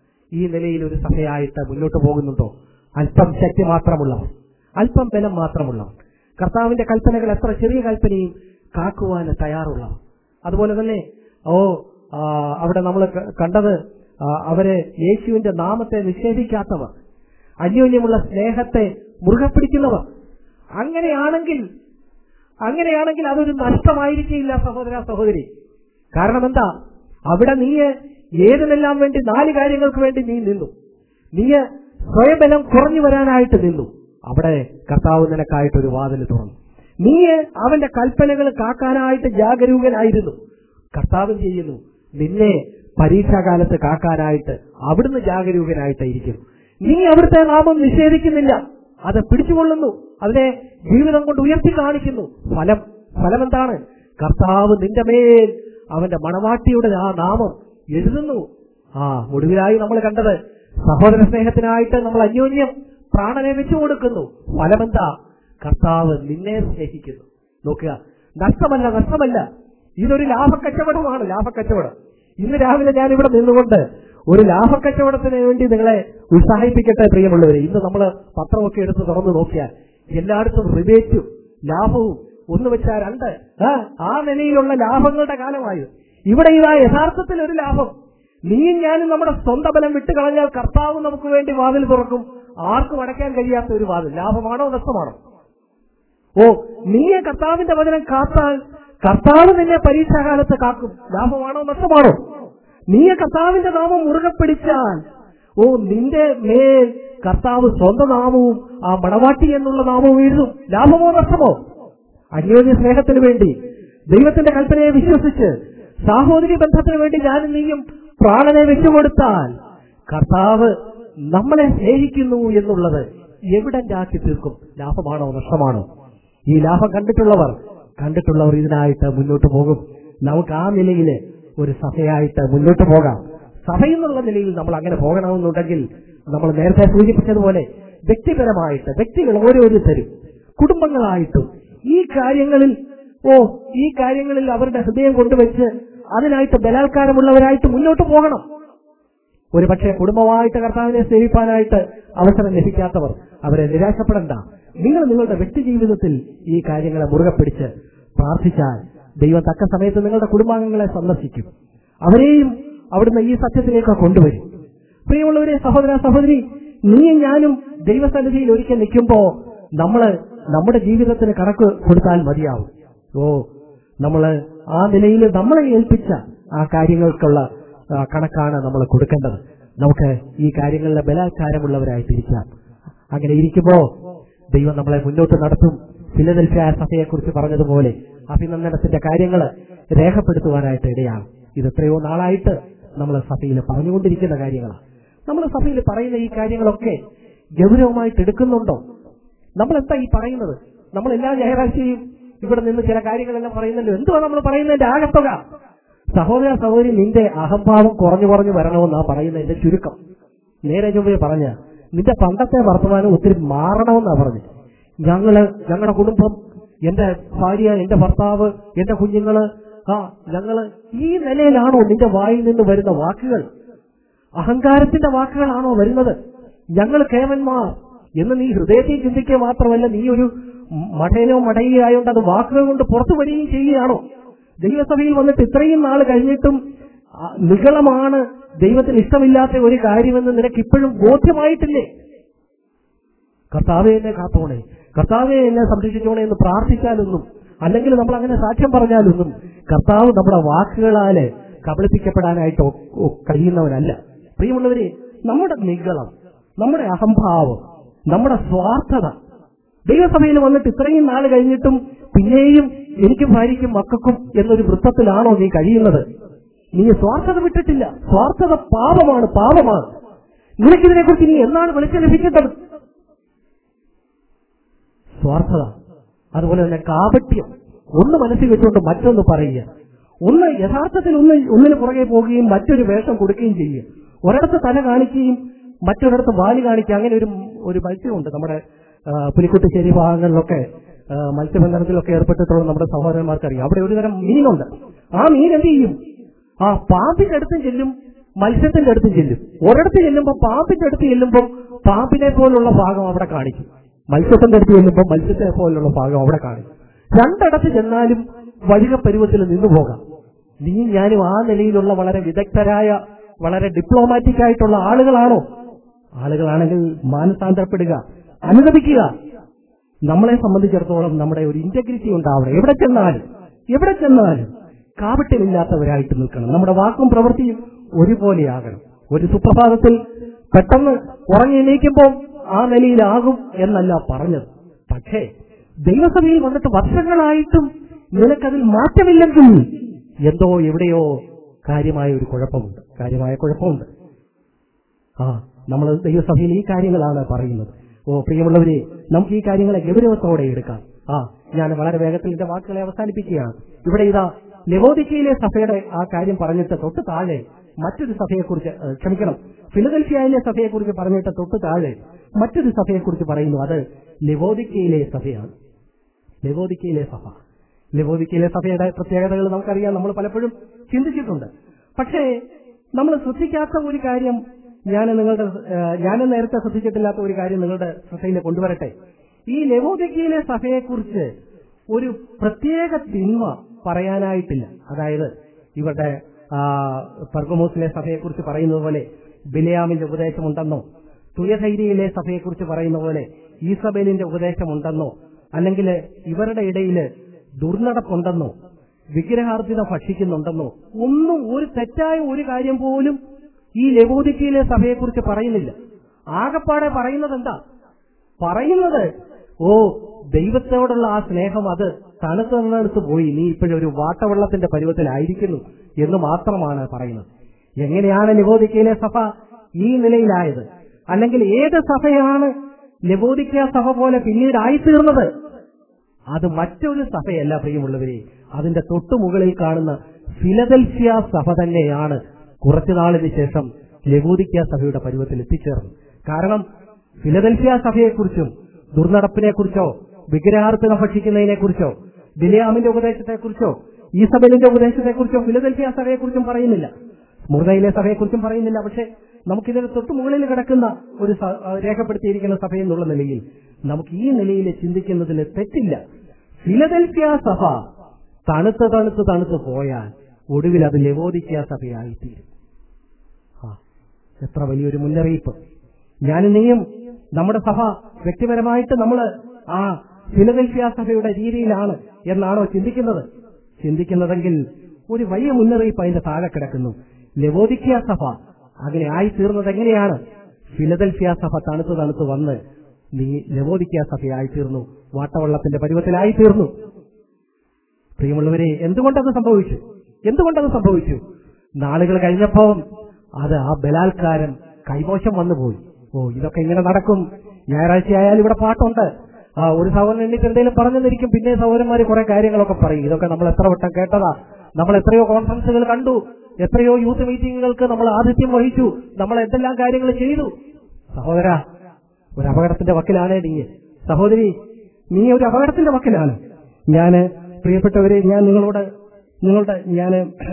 ഈ നിലയിൽ ഒരു സഭയായിട്ട് മുന്നോട്ട് പോകുന്നുണ്ടോ അല്പം ശക്തി മാത്രമുള്ളവർ അല്പം ബലം മാത്രമുള്ളവർ കർത്താവിന്റെ കൽപ്പനകൾ എത്ര ചെറിയ കൽപ്പനയും കാക്കുവാൻ തയ്യാറുള്ളവർ അതുപോലെ തന്നെ ഓ ആ, അവിടെ നമ്മൾ കണ്ടത് ആ, അവരെ യേശുവിന്റെ നാമത്തെ നിഷേധിക്കാത്തവർ അന്യോന്യമുള്ള സ്നേഹത്തെ മുറുകെ പിടിക്കുന്നവർ അങ്ങനെയാണെങ്കിൽ അങ്ങനെയാണെങ്കിൽ അതൊരു നഷ്ടമായിരിക്കില്ല സഹോദര സഹോദരി കാരണം എന്താ അവിടെ നീ ഏതിനെല്ലാം വേണ്ടി നാല് കാര്യങ്ങൾക്ക് വേണ്ടി നീ നിന്നു നീ സ്വയബലം കുറഞ്ഞു വരാനായിട്ട് നിന്നു അവിടെ കർത്താവ് നിനക്കായിട്ട് ഒരു വാതിൽ തുറന്നു നീ അവന്റെ കൽപ്പനകൾ കാക്കാനായിട്ട് ജാഗരൂകനായിരുന്നു കർത്താവും ചെയ്യുന്നു നിന്നെ പരീക്ഷാകാലത്ത് കാക്കാനായിട്ട് അവിടുന്ന് ജാഗരൂകനായിട്ടായിരിക്കും നീ അവിടുത്തെ നാമം നിഷേധിക്കുന്നില്ല അത് പിടിച്ചുകൊള്ളുന്നു അതിനെ ജീവിതം കൊണ്ട് ഉയർത്തി കാണിക്കുന്നു ഫലം ഫലം എന്താണ് കർത്താവ് നിന്റെ മേൽ അവന്റെ മണവാട്ടിയുടെ ആ നാമം എഴുതുന്നു ആ ഒടുവിലായി നമ്മൾ കണ്ടത് സഹോദര സ്നേഹത്തിനായിട്ട് നമ്മൾ അന്യോന്യം പ്രാണനെ വെച്ചു കൊടുക്കുന്നു ഫലമെന്താ കർത്താവ് നിന്നെ സ്നേഹിക്കുന്നു നോക്കുക നഷ്ടമല്ല നഷ്ടമല്ല ഇതൊരു ലാഭക്കച്ചവടമാണ് ലാഭക്കച്ചവടം ഇന്ന് രാവിലെ ഞാൻ ഇവിടെ നിന്നുകൊണ്ട് ഒരു ലാഭക്കച്ചവടത്തിന് വേണ്ടി നിങ്ങളെ ഉത്സാഹിപ്പിക്കട്ടെ പ്രിയമുള്ളവരെ ഇന്ന് നമ്മൾ പത്രമൊക്കെ എടുത്ത് തുറന്നു നോക്കിയാൽ എല്ലായിടത്തും റിബേറ്റും ലാഭവും ഒന്ന് വെച്ചാൽ രണ്ട് ആ, ആ നിലയിലുള്ള ലാഭങ്ങളുടെ കാലമായി ഇവിടെ ഇതാ യഥാർത്ഥത്തിൽ ഒരു ലാഭം നീയും ഞാനും നമ്മുടെ സ്വന്തം ബലം വിട്ടുകളഞ്ഞാൽ കർത്താവ് നമുക്ക് വേണ്ടി വാതിൽ തുറക്കും ആർക്കും അടയ്ക്കാൻ കഴിയാത്ത ഒരു വാതിൽ ലാഭമാണോ നഷ്ടമാണോ ഓ നീയെ കർത്താവിന്റെ വചനം കാത്താൽ കർത്താവ് നിന്നെ പരീക്ഷാകാലത്ത് കാക്കും ലാഭമാണോ നഷ്ടമാണോ നീയെ കർത്താവിന്റെ നാമം മുറുകെ പിടിച്ചാൽ ഓ നിന്റെ മേൽ കർത്താവ് സ്വന്തം നാമവും ആ മണവാട്ടി എന്നുള്ള നാമവും എഴുതും ലാഭമോ നഷ്ടമോ അന്യോന്യ സ്നേഹത്തിന് വേണ്ടി ദൈവത്തിന്റെ കൽപ്പനയെ വിശ്വസിച്ച് സാഹോദര്യ ബന്ധത്തിന് വേണ്ടി ഞാനും നീയും പ്രാണനെ വെച്ചുകൊടുത്താൽ കർത്താവ് നമ്മളെ സ്നേഹിക്കുന്നു എന്നുള്ളത് എവിടൻ്റാക്കി തീർക്കും ലാഭമാണോ നഷ്ടമാണോ ഈ ലാഭം കണ്ടിട്ടുള്ളവർ കണ്ടിട്ടുള്ളവർ ഇതിനായിട്ട് മുന്നോട്ട് പോകും നമുക്ക് ആ നിലയിൽ ഒരു സഭയായിട്ട് മുന്നോട്ട് പോകാം സഭ എന്നുള്ള നിലയിൽ നമ്മൾ അങ്ങനെ പോകണമെന്നുണ്ടെങ്കിൽ നമ്മൾ നേരത്തെ സൂചിപ്പിച്ചതുപോലെ വ്യക്തിപരമായിട്ട് വ്യക്തികൾ ഓരോരുത്തരും കുടുംബങ്ങളായിട്ടും ഈ കാര്യങ്ങളിൽ ഓ ഈ കാര്യങ്ങളിൽ അവരുടെ ഹൃദയം കൊണ്ടുവച്ച് അതിനായിട്ട് ബലാത്കാരമുള്ളവരായിട്ട് മുന്നോട്ട് പോകണം ഒരു പക്ഷേ കുടുംബമായിട്ട് കർത്താവിനെ സേവിപ്പാനായിട്ട് അവസരം ലഭിക്കാത്തവർ അവരെ നിരാശപ്പെടണ്ട നിങ്ങൾ നിങ്ങളുടെ വ്യക്തി ജീവിതത്തിൽ ഈ കാര്യങ്ങളെ മുറുകെ പിടിച്ച് പ്രാർത്ഥിച്ചാൽ ദൈവം തക്ക സമയത്ത് നിങ്ങളുടെ കുടുംബാംഗങ്ങളെ സന്ദർശിക്കും അവരെയും അവിടുന്ന് ഈ സത്യത്തിലേക്ക് കൊണ്ടുവരും പ്രിയമുള്ളവരെ സഹോദര സഹോദരി നീയും ഞാനും ദൈവസന്നിധിയിൽ ഒരിക്കൽ നിൽക്കുമ്പോ നമ്മള് നമ്മുടെ ജീവിതത്തിന് കണക്ക് കൊടുത്താൽ മതിയാവും ഓ നമ്മള് ആ നിലയിൽ നമ്മളെ ഏൽപ്പിച്ച ആ കാര്യങ്ങൾക്കുള്ള ആ, കണക്കാണ് നമ്മൾ കൊടുക്കേണ്ടത് നമുക്ക് ഈ കാര്യങ്ങളിലെ ബലാത്കാരമുള്ളവരായിട്ടിരിക്കാം അങ്ങനെ ഇരിക്കുമ്പോ ദൈവം നമ്മളെ മുന്നോട്ട് നടത്തും ഫിലദൽഫിയ സഭയെക്കുറിച്ച് പറഞ്ഞതുപോലെ അഭിനന്ദനത്തിന്റെ കാര്യങ്ങൾ രേഖപ്പെടുത്തുവാനായിട്ട് ഇടയാണ് ഇത് എത്രയോ നാളായിട്ട് നമ്മൾ സഭയിൽ പറഞ്ഞുകൊണ്ടിരിക്കുന്ന കാര്യങ്ങളാണ് നമ്മൾ സഭയിൽ പറയുന്ന ഈ കാര്യങ്ങളൊക്കെ ഗൗരവമായിട്ട് എടുക്കുന്നുണ്ടോ നമ്മൾ എന്താ ഈ പറയുന്നത് നമ്മൾ എല്ലാ ഞായറാഴ്ചയും ഇവിടെ നിന്ന് ചില കാര്യങ്ങളെല്ലാം പറയുന്നല്ലോ എന്തുവാ നമ്മൾ പറയുന്നതിന്റെ ആകത്തുക സഹോദര സഹോദരി നിന്റെ അഹംഭാവം കുറഞ്ഞു കുറഞ്ഞു വരണമെന്നാ പറയുന്നതിന്റെ ചുരുക്കം നേരെ ചൊവ്വേ പറഞ്ഞ നിന്റെ പണ്ടത്തെ വർത്തമാനം ഒത്തിരി മാറണമെന്നാ പറഞ്ഞു ഞങ്ങള് ഞങ്ങളുടെ കുടുംബം എന്റെ ഭാര്യ എന്റെ ഭർത്താവ് എന്റെ കുഞ്ഞുങ്ങള് ആ ഞങ്ങള് ഈ നിലയിലാണോ നിന്റെ വായിൽ നിന്ന് വരുന്ന വാക്കുകൾ അഹങ്കാരത്തിന്റെ വാക്കുകളാണോ വരുന്നത് ഞങ്ങൾ കേവന്മാർ എന്ന് നീ ഹൃദയത്തിൽ ചിന്തിക്കുക മാത്രമല്ല നീ ഒരു മഠേനോ മടയുകയായോണ്ട് അത് വാക്കുകൾ കൊണ്ട് പുറത്തു വരികയും ചെയ്യുകയാണോ ദൈവസഭയിൽ വന്നിട്ട് ഇത്രയും നാൾ കഴിഞ്ഞിട്ടും ആ, നിഗളമാണ് ദൈവത്തിന് ഇഷ്ടമില്ലാത്ത ഒരു കാര്യമെന്ന് നിനക്ക് ഇപ്പോഴും ബോധ്യമായിട്ടില്ലേ കർത്താവെ എന്നെ കാത്തോണേ കർത്താവെ എന്നെ സംരക്ഷിച്ചോണേ എന്ന് പ്രാർത്ഥിച്ചാലൊന്നും അല്ലെങ്കിൽ നമ്മൾ അങ്ങനെ സാക്ഷ്യം പറഞ്ഞാലൊന്നും കർത്താവ് നമ്മുടെ വാക്കുകളാല് കബളിപ്പിക്കപ്പെടാനായിട്ട് ഒ- ഒ- കഴിയുന്നവനല്ല പ്രിയമുള്ളവരെ നമ്മുടെ നിഗളം നമ്മുടെ അഹംഭാവം നമ്മുടെ സ്വാർത്ഥത ദൈവസഭയിൽ വന്നിട്ട് ഇത്രയും നാൾ കഴിഞ്ഞിട്ടും പിന്നെയും എനിക്കും ഭാര്യയ്ക്കും മക്കൾക്കും എന്നൊരു വൃത്തത്തിലാണോ നീ കഴിയുന്നത് നീ സ്വാർത്ഥത വിട്ടിട്ടില്ല സ്വാർത്ഥത പാപമാണ് പാപമാണ് നിനക്കിതിനെക്കുറിച്ച് നീ എന്നാണ് വെളിച്ചം ലഭിക്കേണ്ടത് സ്വാർത്ഥത അതുപോലെ തന്നെ കാപട്യം ഒന്ന് മനസ്സിൽ വെച്ചുകൊണ്ട് മറ്റൊന്ന് പറയുക ഒന്ന് യഥാർത്ഥത്തിൽ ഒന്ന് ഒന്നിന് പുറകെ പോവുകയും മറ്റൊരു വേഷം കൊടുക്കുകയും ചെയ്യുക ഒരിടത്ത് തല കാണിക്കുകയും മറ്റൊരിടത്ത് വാല് കാണിക്കുക അങ്ങനെ ഒരു ഒരു മത്സ്യമുണ്ട് നമ്മുടെ ആ, പുലിക്കുട്ടിശ്ശേരി ഭാഗങ്ങളിലൊക്കെ ആ, മത്സ്യബന്ധനത്തിലൊക്കെ ഏർപ്പെട്ടിട്ടുള്ള നമ്മുടെ സഹോദരന്മാർക്കറിയാം അവിടെ ഒരു തരം മീനുണ്ട് ആ മീൻ എന്ത് ചെയ്യും ആ പാമ്പിന്റെ അടുത്തും ചെല്ലും മത്സ്യത്തിന്റെ അടുത്തും ചെല്ലും ഒരിടത്ത് ചെല്ലുമ്പോൾ പാമ്പിന്റെ അടുത്ത് ചെല്ലുമ്പോൾ പാമ്പിനെ പോലുള്ള ഭാഗം അവിടെ കാണിക്കും മത്സ്യത്തിന്റെ അടുത്ത് ചെല്ലുമ്പോൾ മത്സ്യത്തെ പോലുള്ള ഭാഗം അവിടെ കാണിക്കും രണ്ടിടത്ത് ചെന്നാലും വഴിക പരുവത്തിൽ നിന്നു പോകാം നീ ഞാനും ആ നിലയിലുള്ള വളരെ വിദഗ്ധരായ വളരെ ഡിപ്ലോമാറ്റിക് ആയിട്ടുള്ള ആളുകളാണോ ആളുകളാണെങ്കിൽ മാനസാന്തരപ്പെടുക അനുദപിക്കുക നമ്മളെ സംബന്ധിച്ചിടത്തോളം നമ്മുടെ ഒരു ഇന്റഗ്രിറ്റി ഉണ്ടാവണം എവിടെ ചെന്നാലും എവിടെ ചെന്നാലും കാപട്യമില്ലാത്തവരായിട്ട് നിൽക്കണം നമ്മുടെ വാക്കും പ്രവൃത്തിയും ഒരുപോലെയാകണം ഒരു സുപ്രഭാതത്തിൽ പെട്ടെന്ന് ഉറങ്ങി എണീക്കുമ്പോൾ ആ നിലയിലാകും എന്നല്ല പറഞ്ഞത് പക്ഷേ ദൈവസഭയിൽ വന്നിട്ട് വർഷങ്ങളായിട്ടും നിനക്കതിൽ മാറ്റമില്ലെങ്കിൽ എന്തോ എവിടെയോ കാര്യമായ ഒരു കുഴപ്പമുണ്ട് കാര്യമായ കുഴപ്പമുണ്ട് ആ നമ്മൾ ദൈവസഭയിൽ ഈ കാര്യങ്ങളാണ് പറയുന്നത് ഓ പ്രിയമുള്ളവരെ നമുക്ക് ഈ കാര്യങ്ങളെ ഗൗരവത്തോടെ എടുക്കാം ആ ഞാൻ വളരെ വേഗത്തിൽ എന്റെ വാക്കുകളെ അവസാനിപ്പിക്കുകയാണ് ഇവിടെ ഇതാ ലെവോദിക്കയിലെ സഭയുടെ ആ കാര്യം പറഞ്ഞിട്ട് തൊട്ട് താഴെ മറ്റൊരു സഭയെക്കുറിച്ച് ഏഹ്, ക്ഷമിക്കണം ഫിലദൽഫിയയിലെ സഭയെക്കുറിച്ച് പറഞ്ഞിട്ട് തൊട്ട് താഴെ മറ്റൊരു സഭയെക്കുറിച്ച് പറയുന്നു അത് ലെവോദിക്കയിലെ സഭയാണ് ലെവോദിക്കയിലെ സഭ ലെവോദിക്കയിലെ സഭയുടെ പ്രത്യേകതകൾ നമുക്കറിയാം നമ്മൾ പലപ്പോഴും ചിന്തിച്ചിട്ടുണ്ട് പക്ഷേ നമ്മൾ ശ്രദ്ധിക്കാത്ത ഒരു കാര്യം ഞാൻ നിങ്ങളുടെ ഏഹ്, ഞാൻ നേരത്തെ ശ്രദ്ധിച്ചിട്ടില്ലാത്ത ഒരു കാര്യം നിങ്ങളുടെ ശ്രദ്ധയിൽ കൊണ്ടുവരട്ടെ ഈ ലെവോദിക്കയിലെ സഭയെക്കുറിച്ച് ഒരു പ്രത്യേക തിന്മ പറയാനായിട്ടില്ല അതായത് ഇവരുടെ ആ, പെർഗമോസിലെ സഭയെക്കുറിച്ച് പറയുന്നത് പോലെ ബിലയാമിന്റെ ഉപദേശമുണ്ടെന്നോ തുയധൈര്യയിലെ സഭയെക്കുറിച്ച് പറയുന്ന പോലെ ഈസബേലിന്റെ ഉപദേശമുണ്ടെന്നോ അല്ലെങ്കിൽ ഇവരുടെ ഇടയിൽ ദുർനടപ്പുണ്ടെന്നോ വിഗ്രഹാർജിത ഭക്ഷിക്കുന്നുണ്ടെന്നോ ഒന്നും ഒരു തെറ്റായ ഒരു കാര്യം പോലും ഈ ലവോദിക്കയിലെ സഭയെക്കുറിച്ച് പറയുന്നില്ല ആകപ്പാടെ പറയുന്നത് എന്താ പറയുന്നത് ഓ ദൈവത്തോടുള്ള ആ സ്നേഹം അത് തണുത്തടുത്ത് പോയി നീ ഇപ്പോഴൊരു വാട്ടവെള്ളത്തിന്റെ പരുവത്തിലായിരിക്കുന്നു എന്ന് മാത്രമാണ് പറയുന്നത് എങ്ങനെയാണ് ലവോദിക്കയിലെ സഭ ഈ നിലയിലായത് അല്ലെങ്കിൽ ഏത് സഭയാണ് ലവോദിക്ക സഭ പോലെ പിന്നീട് ആയിത്തീർന്നത് അത് മറ്റൊരു സഭയല്ല പ്രിയമുള്ളവരെ അതിന്റെ തൊട്ടുമുകളിൽ കാണുന്ന ഫിലദൽഫിയ സഭ തന്നെയാണ് കുറച്ചു നാളിന് ശേഷം ലവോദിക്ക സഭയുടെ പരുവത്തിൽ എത്തിച്ചേർന്നു കാരണം ഫിലദൽഫിയ സഭയെക്കുറിച്ചും ദുർനടപ്പിനെക്കുറിച്ചോ വിഗ്രഹാർത്ഥന ഭക്ഷിക്കുന്നതിനെക്കുറിച്ചോ ബിലിയാമിന്റെ ഉപദേശത്തെക്കുറിച്ചോ ഈസബലിന്റെ ഉപദേശത്തെക്കുറിച്ചോ ഫിലദൽഫിയ സഭയെക്കുറിച്ചും പറയുന്നില്ല സ്മുർദയിലെ സഭയെക്കുറിച്ചും പറയുന്നില്ല പക്ഷെ നമുക്കിതിന് തൊട്ട് മുകളിൽ കിടക്കുന്ന ഒരു സ- ആ, രേഖപ്പെടുത്തിയിരിക്കുന്ന സഭ എന്നുള്ള നിലയിൽ നമുക്ക് ഈ നിലയിൽ ചിന്തിക്കുന്നതിൽ തെറ്റില്ല ഫിലദൽഫിയ സഭ തണുത്ത് തണുത്ത് തണുത്ത് പോയാൽ ഒടുവിൽ അത് ലവോദിക്ക സഭയായിത്തീരും ആ എത്ര വലിയൊരു മുന്നറിയിപ്പ് ഞാനും നീയും നമ്മുടെ സഭ വ്യക്തിപരമായിട്ട് നമ്മൾ ആ ഫിലദൽഫിയ സഭയുടെ രീതിയിലാണ് എന്നാണോ ചിന്തിക്കുന്നത് ചിന്തിക്കുന്നതെങ്കിൽ ഒരു വലിയ മുന്നറിയിപ്പ് അതിന്റെ താഴെ കിടക്കുന്നു ലവോദിക്ക സഭ അങ്ങനെ ആയിത്തീർന്നത് എങ്ങനെയാണ് ഫിലദൽഫിയ സഭ തണുത്ത് തണുത്ത് വന്ന് നീ ലവോദിക്ക സഭയായിത്തീർന്നു വാട്ടവെള്ളത്തിന്റെ പരുവത്തിലായിത്തീർന്നു പ്രിയമുള്ളവരെ എന്തുകൊണ്ടത് സംഭവിച്ചു എന്തുകൊണ്ടത് സംഭവിച്ചു നാളുകൾ കഴിഞ്ഞപ്പോൾ അത് ആ ബലാത്കാരം കൈമോശം വന്നുപോയി ഓ ഇതൊക്കെ ഇങ്ങനെ നടക്കും ഞായറാഴ്ച ആയാലും ഇവിടെ പാട്ടുണ്ട് ആ ഒരു സഹോദരൻ എനിക്ക് എന്തെങ്കിലും പറഞ്ഞെന്നിരിക്കും പിന്നെ സഹോദരന്മാര് കുറെ കാര്യങ്ങളൊക്കെ പറയും ഇതൊക്കെ നമ്മൾ എത്ര വട്ടം കേട്ടതാ നമ്മൾ എത്രയോ കോൺഫറൻസുകൾ കണ്ടു എത്രയോ യൂത്ത് മീറ്റിങ്ങുകൾക്ക് നമ്മൾ ആതിഥ്യം വഹിച്ചു നമ്മൾ എന്തെല്ലാം കാര്യങ്ങൾ ചെയ്തു സഹോദര ഒരു അപകടത്തിന്റെ വക്കിലാണ് നീ സഹോദരി നീ ഒരു അപകടത്തിന്റെ വക്കിലാണ് ഞാന് പ്രിയപ്പെട്ടവരെ ഞാൻ നിങ്ങളോട് നിങ്ങളുടെ ഞാൻ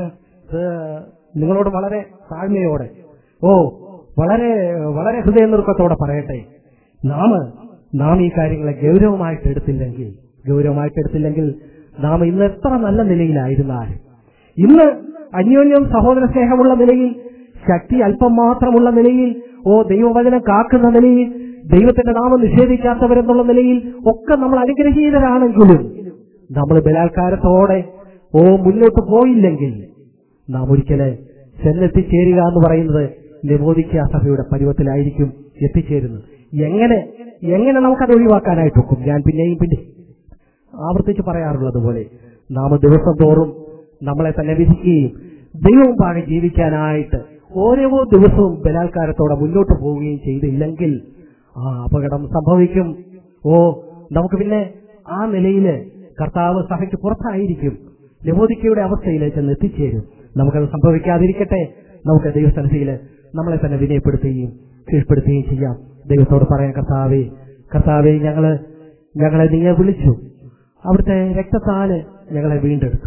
നിങ്ങളോട് വളരെ താഴ്മയോടെ ഓ വളരെ വളരെ ഹൃദയനിർക്കത്തോടെ പറയട്ടെ നാം നാം ഈ കാര്യങ്ങളെ ഗൗരവമായിട്ട് എടുത്തില്ലെങ്കിൽ ഗൗരവമായിട്ട് എടുത്തില്ലെങ്കിൽ നാം ഇന്ന് എത്ര നല്ല നിലയിലായിരുന്നാൽ ഇന്ന് അന്യോന്യം സഹോദര സ്നേഹമുള്ള നിലയിൽ ശക്തി അല്പം മാത്രമുള്ള നിലയിൽ ഓ ദൈവവചനം കാക്കുന്ന നിലയിൽ ദൈവത്തിന്റെ നാമം നിഷേധിക്കാത്തവരെന്നുള്ള നിലയിൽ ഒക്കെ നമ്മൾ അനുഗ്രഹീതരാണെങ്കിലും നമ്മൾ ബലാത്കാരത്തോടെ ഓ മുന്നോട്ട് പോയില്ലെങ്കിൽ നാം ഒരിക്കല് ചെന്നെത്തിച്ചേരുക എന്ന് പറയുന്നത് ലബോദിക്ക സഭയുടെ പരുവത്തിലായിരിക്കും എത്തിച്ചേരുന്നത് എങ്ങനെ എങ്ങനെ നമുക്കത് ഒഴിവാക്കാനായിട്ട് ഒക്കും ഞാൻ പിന്നെയും പിന്നെ ആവർത്തിച്ച് പറയാറുള്ളത് പോലെ നാം ദിവസം തോറും നമ്മളെ തന്നെ വിധിക്കുകയും ദൈവവും പാകെ ജീവിക്കാനായിട്ട് ഓരോ ദിവസവും ബലാത്കാരത്തോടെ മുന്നോട്ട് പോവുകയും ചെയ്തില്ലെങ്കിൽ ആ അപകടം സംഭവിക്കും ഓ നമുക്ക് പിന്നെ ആ നിലയില് കർത്താവ് സഭയ്ക്ക് പുറത്തായിരിക്കും ലബോദിക്കയുടെ അവസ്ഥയിലേക്ക് ചെന്ന് എത്തിച്ചേരും നമുക്കത് സംഭവിക്കാതിരിക്കട്ടെ നമുക്ക് ദൈവസന്നിധിയില് നമ്മളെ തന്നെ വിനയപ്പെടുത്തുകയും കീഴ്പ്പെടുത്തുകയും ചെയ്യാം ദൈവത്തോട് പറയാം കർത്താവേ കർത്താവെ ഞങ്ങള് ഞങ്ങളെ നീയെ വിളിച്ചു അവിടുത്തെ രക്തത്താല് ഞങ്ങളെ വീണ്ടെടുത്തു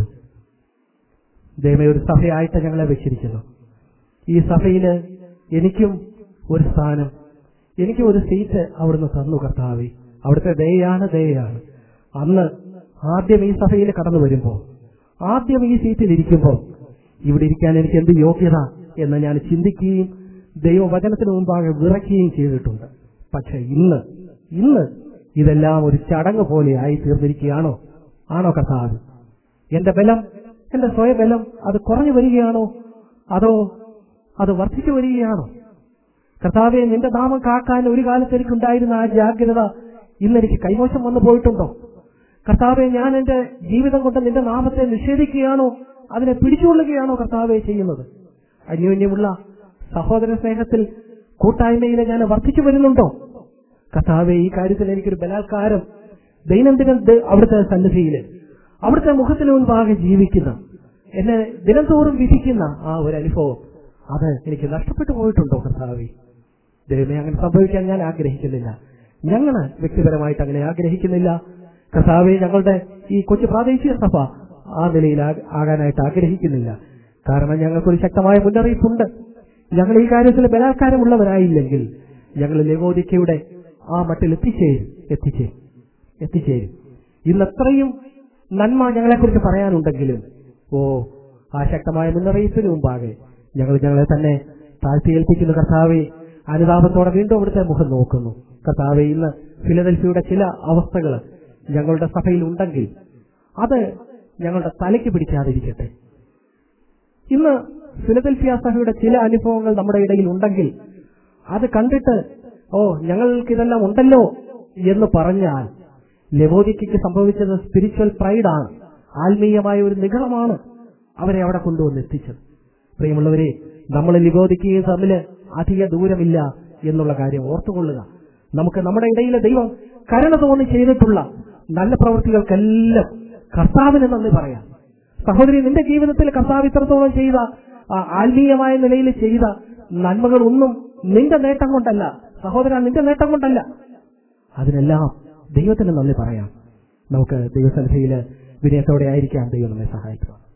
ദൈവമേ ഒരു സഭയായിട്ട് ഞങ്ങളെ വെച്ചിരിക്കുന്നു ഈ സഭയില് എനിക്കും ഒരു സ്ഥാനം എനിക്ക് ഒരു സീറ്റ് അവിടുന്ന് തന്നു കർത്താവെ അവിടുത്തെ ദയാണ് ദയാണ് അന്ന് ആദ്യം ഈ സഭയിൽ കടന്നു വരുമ്പോൾ ആദ്യം ഈ സീറ്റിൽ ഇരിക്കുമ്പോൾ ഇവിടെ ഇരിക്കാൻ എനിക്ക് എന്ത് യോഗ്യത എന്ന് ഞാൻ ചിന്തിക്കുകയും ദൈവവചനത്തിന് മുമ്പാകെ വിറയ്ക്കുകയും ചെയ്തിട്ടുണ്ട് പക്ഷെ ഇന്ന് ഇന്ന് ഇതെല്ലാം ഒരു ചടങ്ങ് പോലെ ആയി തീർന്നിരിക്കുകയാണോ ആണോ കർത്താവ് എന്റെ ബലം എന്റെ സ്വയബലം അത് കുറഞ്ഞു വരികയാണോ അതോ അത് വർദ്ധിച്ചു വരികയാണോ കർത്താവെ നിന്റെ നാമം കാക്കാൻ ഒരു കാലത്ത് എനിക്കുണ്ടായിരുന്ന ആ ജാഗ്രത ഇന്ന് എനിക്ക് കൈമോശം വന്നു പോയിട്ടുണ്ടോ കർത്താവെ ഞാൻ എന്റെ ജീവിതം കൊണ്ട് നിന്റെ നാമത്തെ നിഷേധിക്കുകയാണോ അതിനെ പിടിച്ചുകൊള്ളുകയാണോ കർത്താവെ ചെയ്യുന്നത് അന്യോന്യമുള്ള സഹോദര സ്നേഹത്തിൽ കൂട്ടായ്മയിൽ ഞാൻ വർദ്ധിച്ചു വരുന്നുണ്ടോ കർത്താവെ ഈ കാര്യത്തിൽ എനിക്കൊരു ബലാത്കാരം ദൈനംദിനം ദ- അവിടുത്തെ സന്നിധിയിൽ അവിടുത്തെ മുഖത്തിന് മുൻപാകെ ജീവിക്കുന്ന എന്നെ ദിനംതോറും വിധിക്കുന്ന ആ ഒരു അനുഭവം അത് എനിക്ക് നഷ്ടപ്പെട്ടു പോയിട്ടുണ്ടോ കർത്താവെ ദൈവമേ അങ്ങനെ സംഭവിക്കാൻ ഞാൻ ആഗ്രഹിക്കുന്നില്ല ഞങ്ങള് വ്യക്തിപരമായിട്ട് അങ്ങനെ ആഗ്രഹിക്കുന്നില്ല കർത്താവെ ഞങ്ങളുടെ ഈ കൊച്ചു പ്രാദേശിക സഭ ആ നിലയിൽ ആ- ആകാനായിട്ട് ആഗ്രഹിക്കുന്നില്ല കാരണം ഞങ്ങൾക്കൊരു ശക്തമായ മുന്നറിയിപ്പുണ്ട് ഞങ്ങൾ ഈ കാര്യത്തിൽ ബലാത്കാരമുള്ളവരായില്ലെങ്കിൽ ഞങ്ങൾ ലവോദിക്കയുടെ ആ മട്ടിൽ എത്തിച്ചേരും എത്തിച്ചേരും എത്തിച്ചേരും ഇന്ന് എത്രയും നന്മ ഞങ്ങളെക്കുറിച്ച് പറയാനുണ്ടെങ്കിലും ഓ ആ ശക്തമായ മുന്നറിയിപ്പിന് മുമ്പാകെ ഞങ്ങൾ ഞങ്ങളെ തന്നെ താഴ്ത്തിയേൽപ്പിക്കുന്ന കർത്താവെ അനുതാപത്തോടെ വീണ്ടും അവിടുത്തെ മുഖം നോക്കുന്നു കർത്താവെ ഇന്ന് ഫിലദൽഫിയുടെ ചില അവസ്ഥകൾ ഞങ്ങളുടെ സഭയിൽ ഉണ്ടെങ്കിൽ അത് ഞങ്ങളുടെ തലയ്ക്ക് പിടിക്കാതിരിക്കട്ടെ ഇന്ന് ഫിലദൽഫിയ സഭയുടെ ചില അനുഭവങ്ങൾ നമ്മുടെ ഇടയിൽ ഉണ്ടെങ്കിൽ അത് കണ്ടിട്ട് ഓ ഞങ്ങൾക്ക് ഇതെല്ലാം ഉണ്ടല്ലോ എന്ന് പറഞ്ഞാൽ ലവോദിക്കയ്ക്ക് സംഭവിച്ചത് സ്പിരിച്വൽ പ്രൈഡാണ് ആത്മീയമായ ഒരു നിഗളമാണ് അവരെ അവിടെ കൊണ്ടുവന്ന് എത്തിച്ചത് പ്രിയമുള്ളവരെ നമ്മൾ ലിബോദിക്കുകയും തമ്മിൽ അധിക ദൂരമില്ല എന്നുള്ള കാര്യം ഓർത്തുകൊള്ളുക നമുക്ക് നമ്മുടെ ഇടയിലെ ദൈവം കരുണ തോന്നി ചെയ്തിട്ടുള്ള നല്ല പ്രവൃത്തികൾക്കെല്ലാം കർത്താവിന് നന്ദി പറയാം സഹോദരി നിന്റെ ജീവിതത്തിൽ കർത്താവ് ഇത്രത്തോളം ചെയ്ത ആ ആത്മീയമായ നിലയിൽ ചെയ്ത നന്മകളൊന്നും നിന്റെ നേട്ടം കൊണ്ടല്ല സഹോദര നിന്റെ നേട്ടം കൊണ്ടല്ല അതിനെല്ലാം ദൈവത്തിന് നന്ദി പറയാം നമുക്ക് ദൈവസന്നിധിയിൽ വിനയത്തോടെ ആയിരിക്കാം ദൈവം നമ്മെ സഹായിക്കുക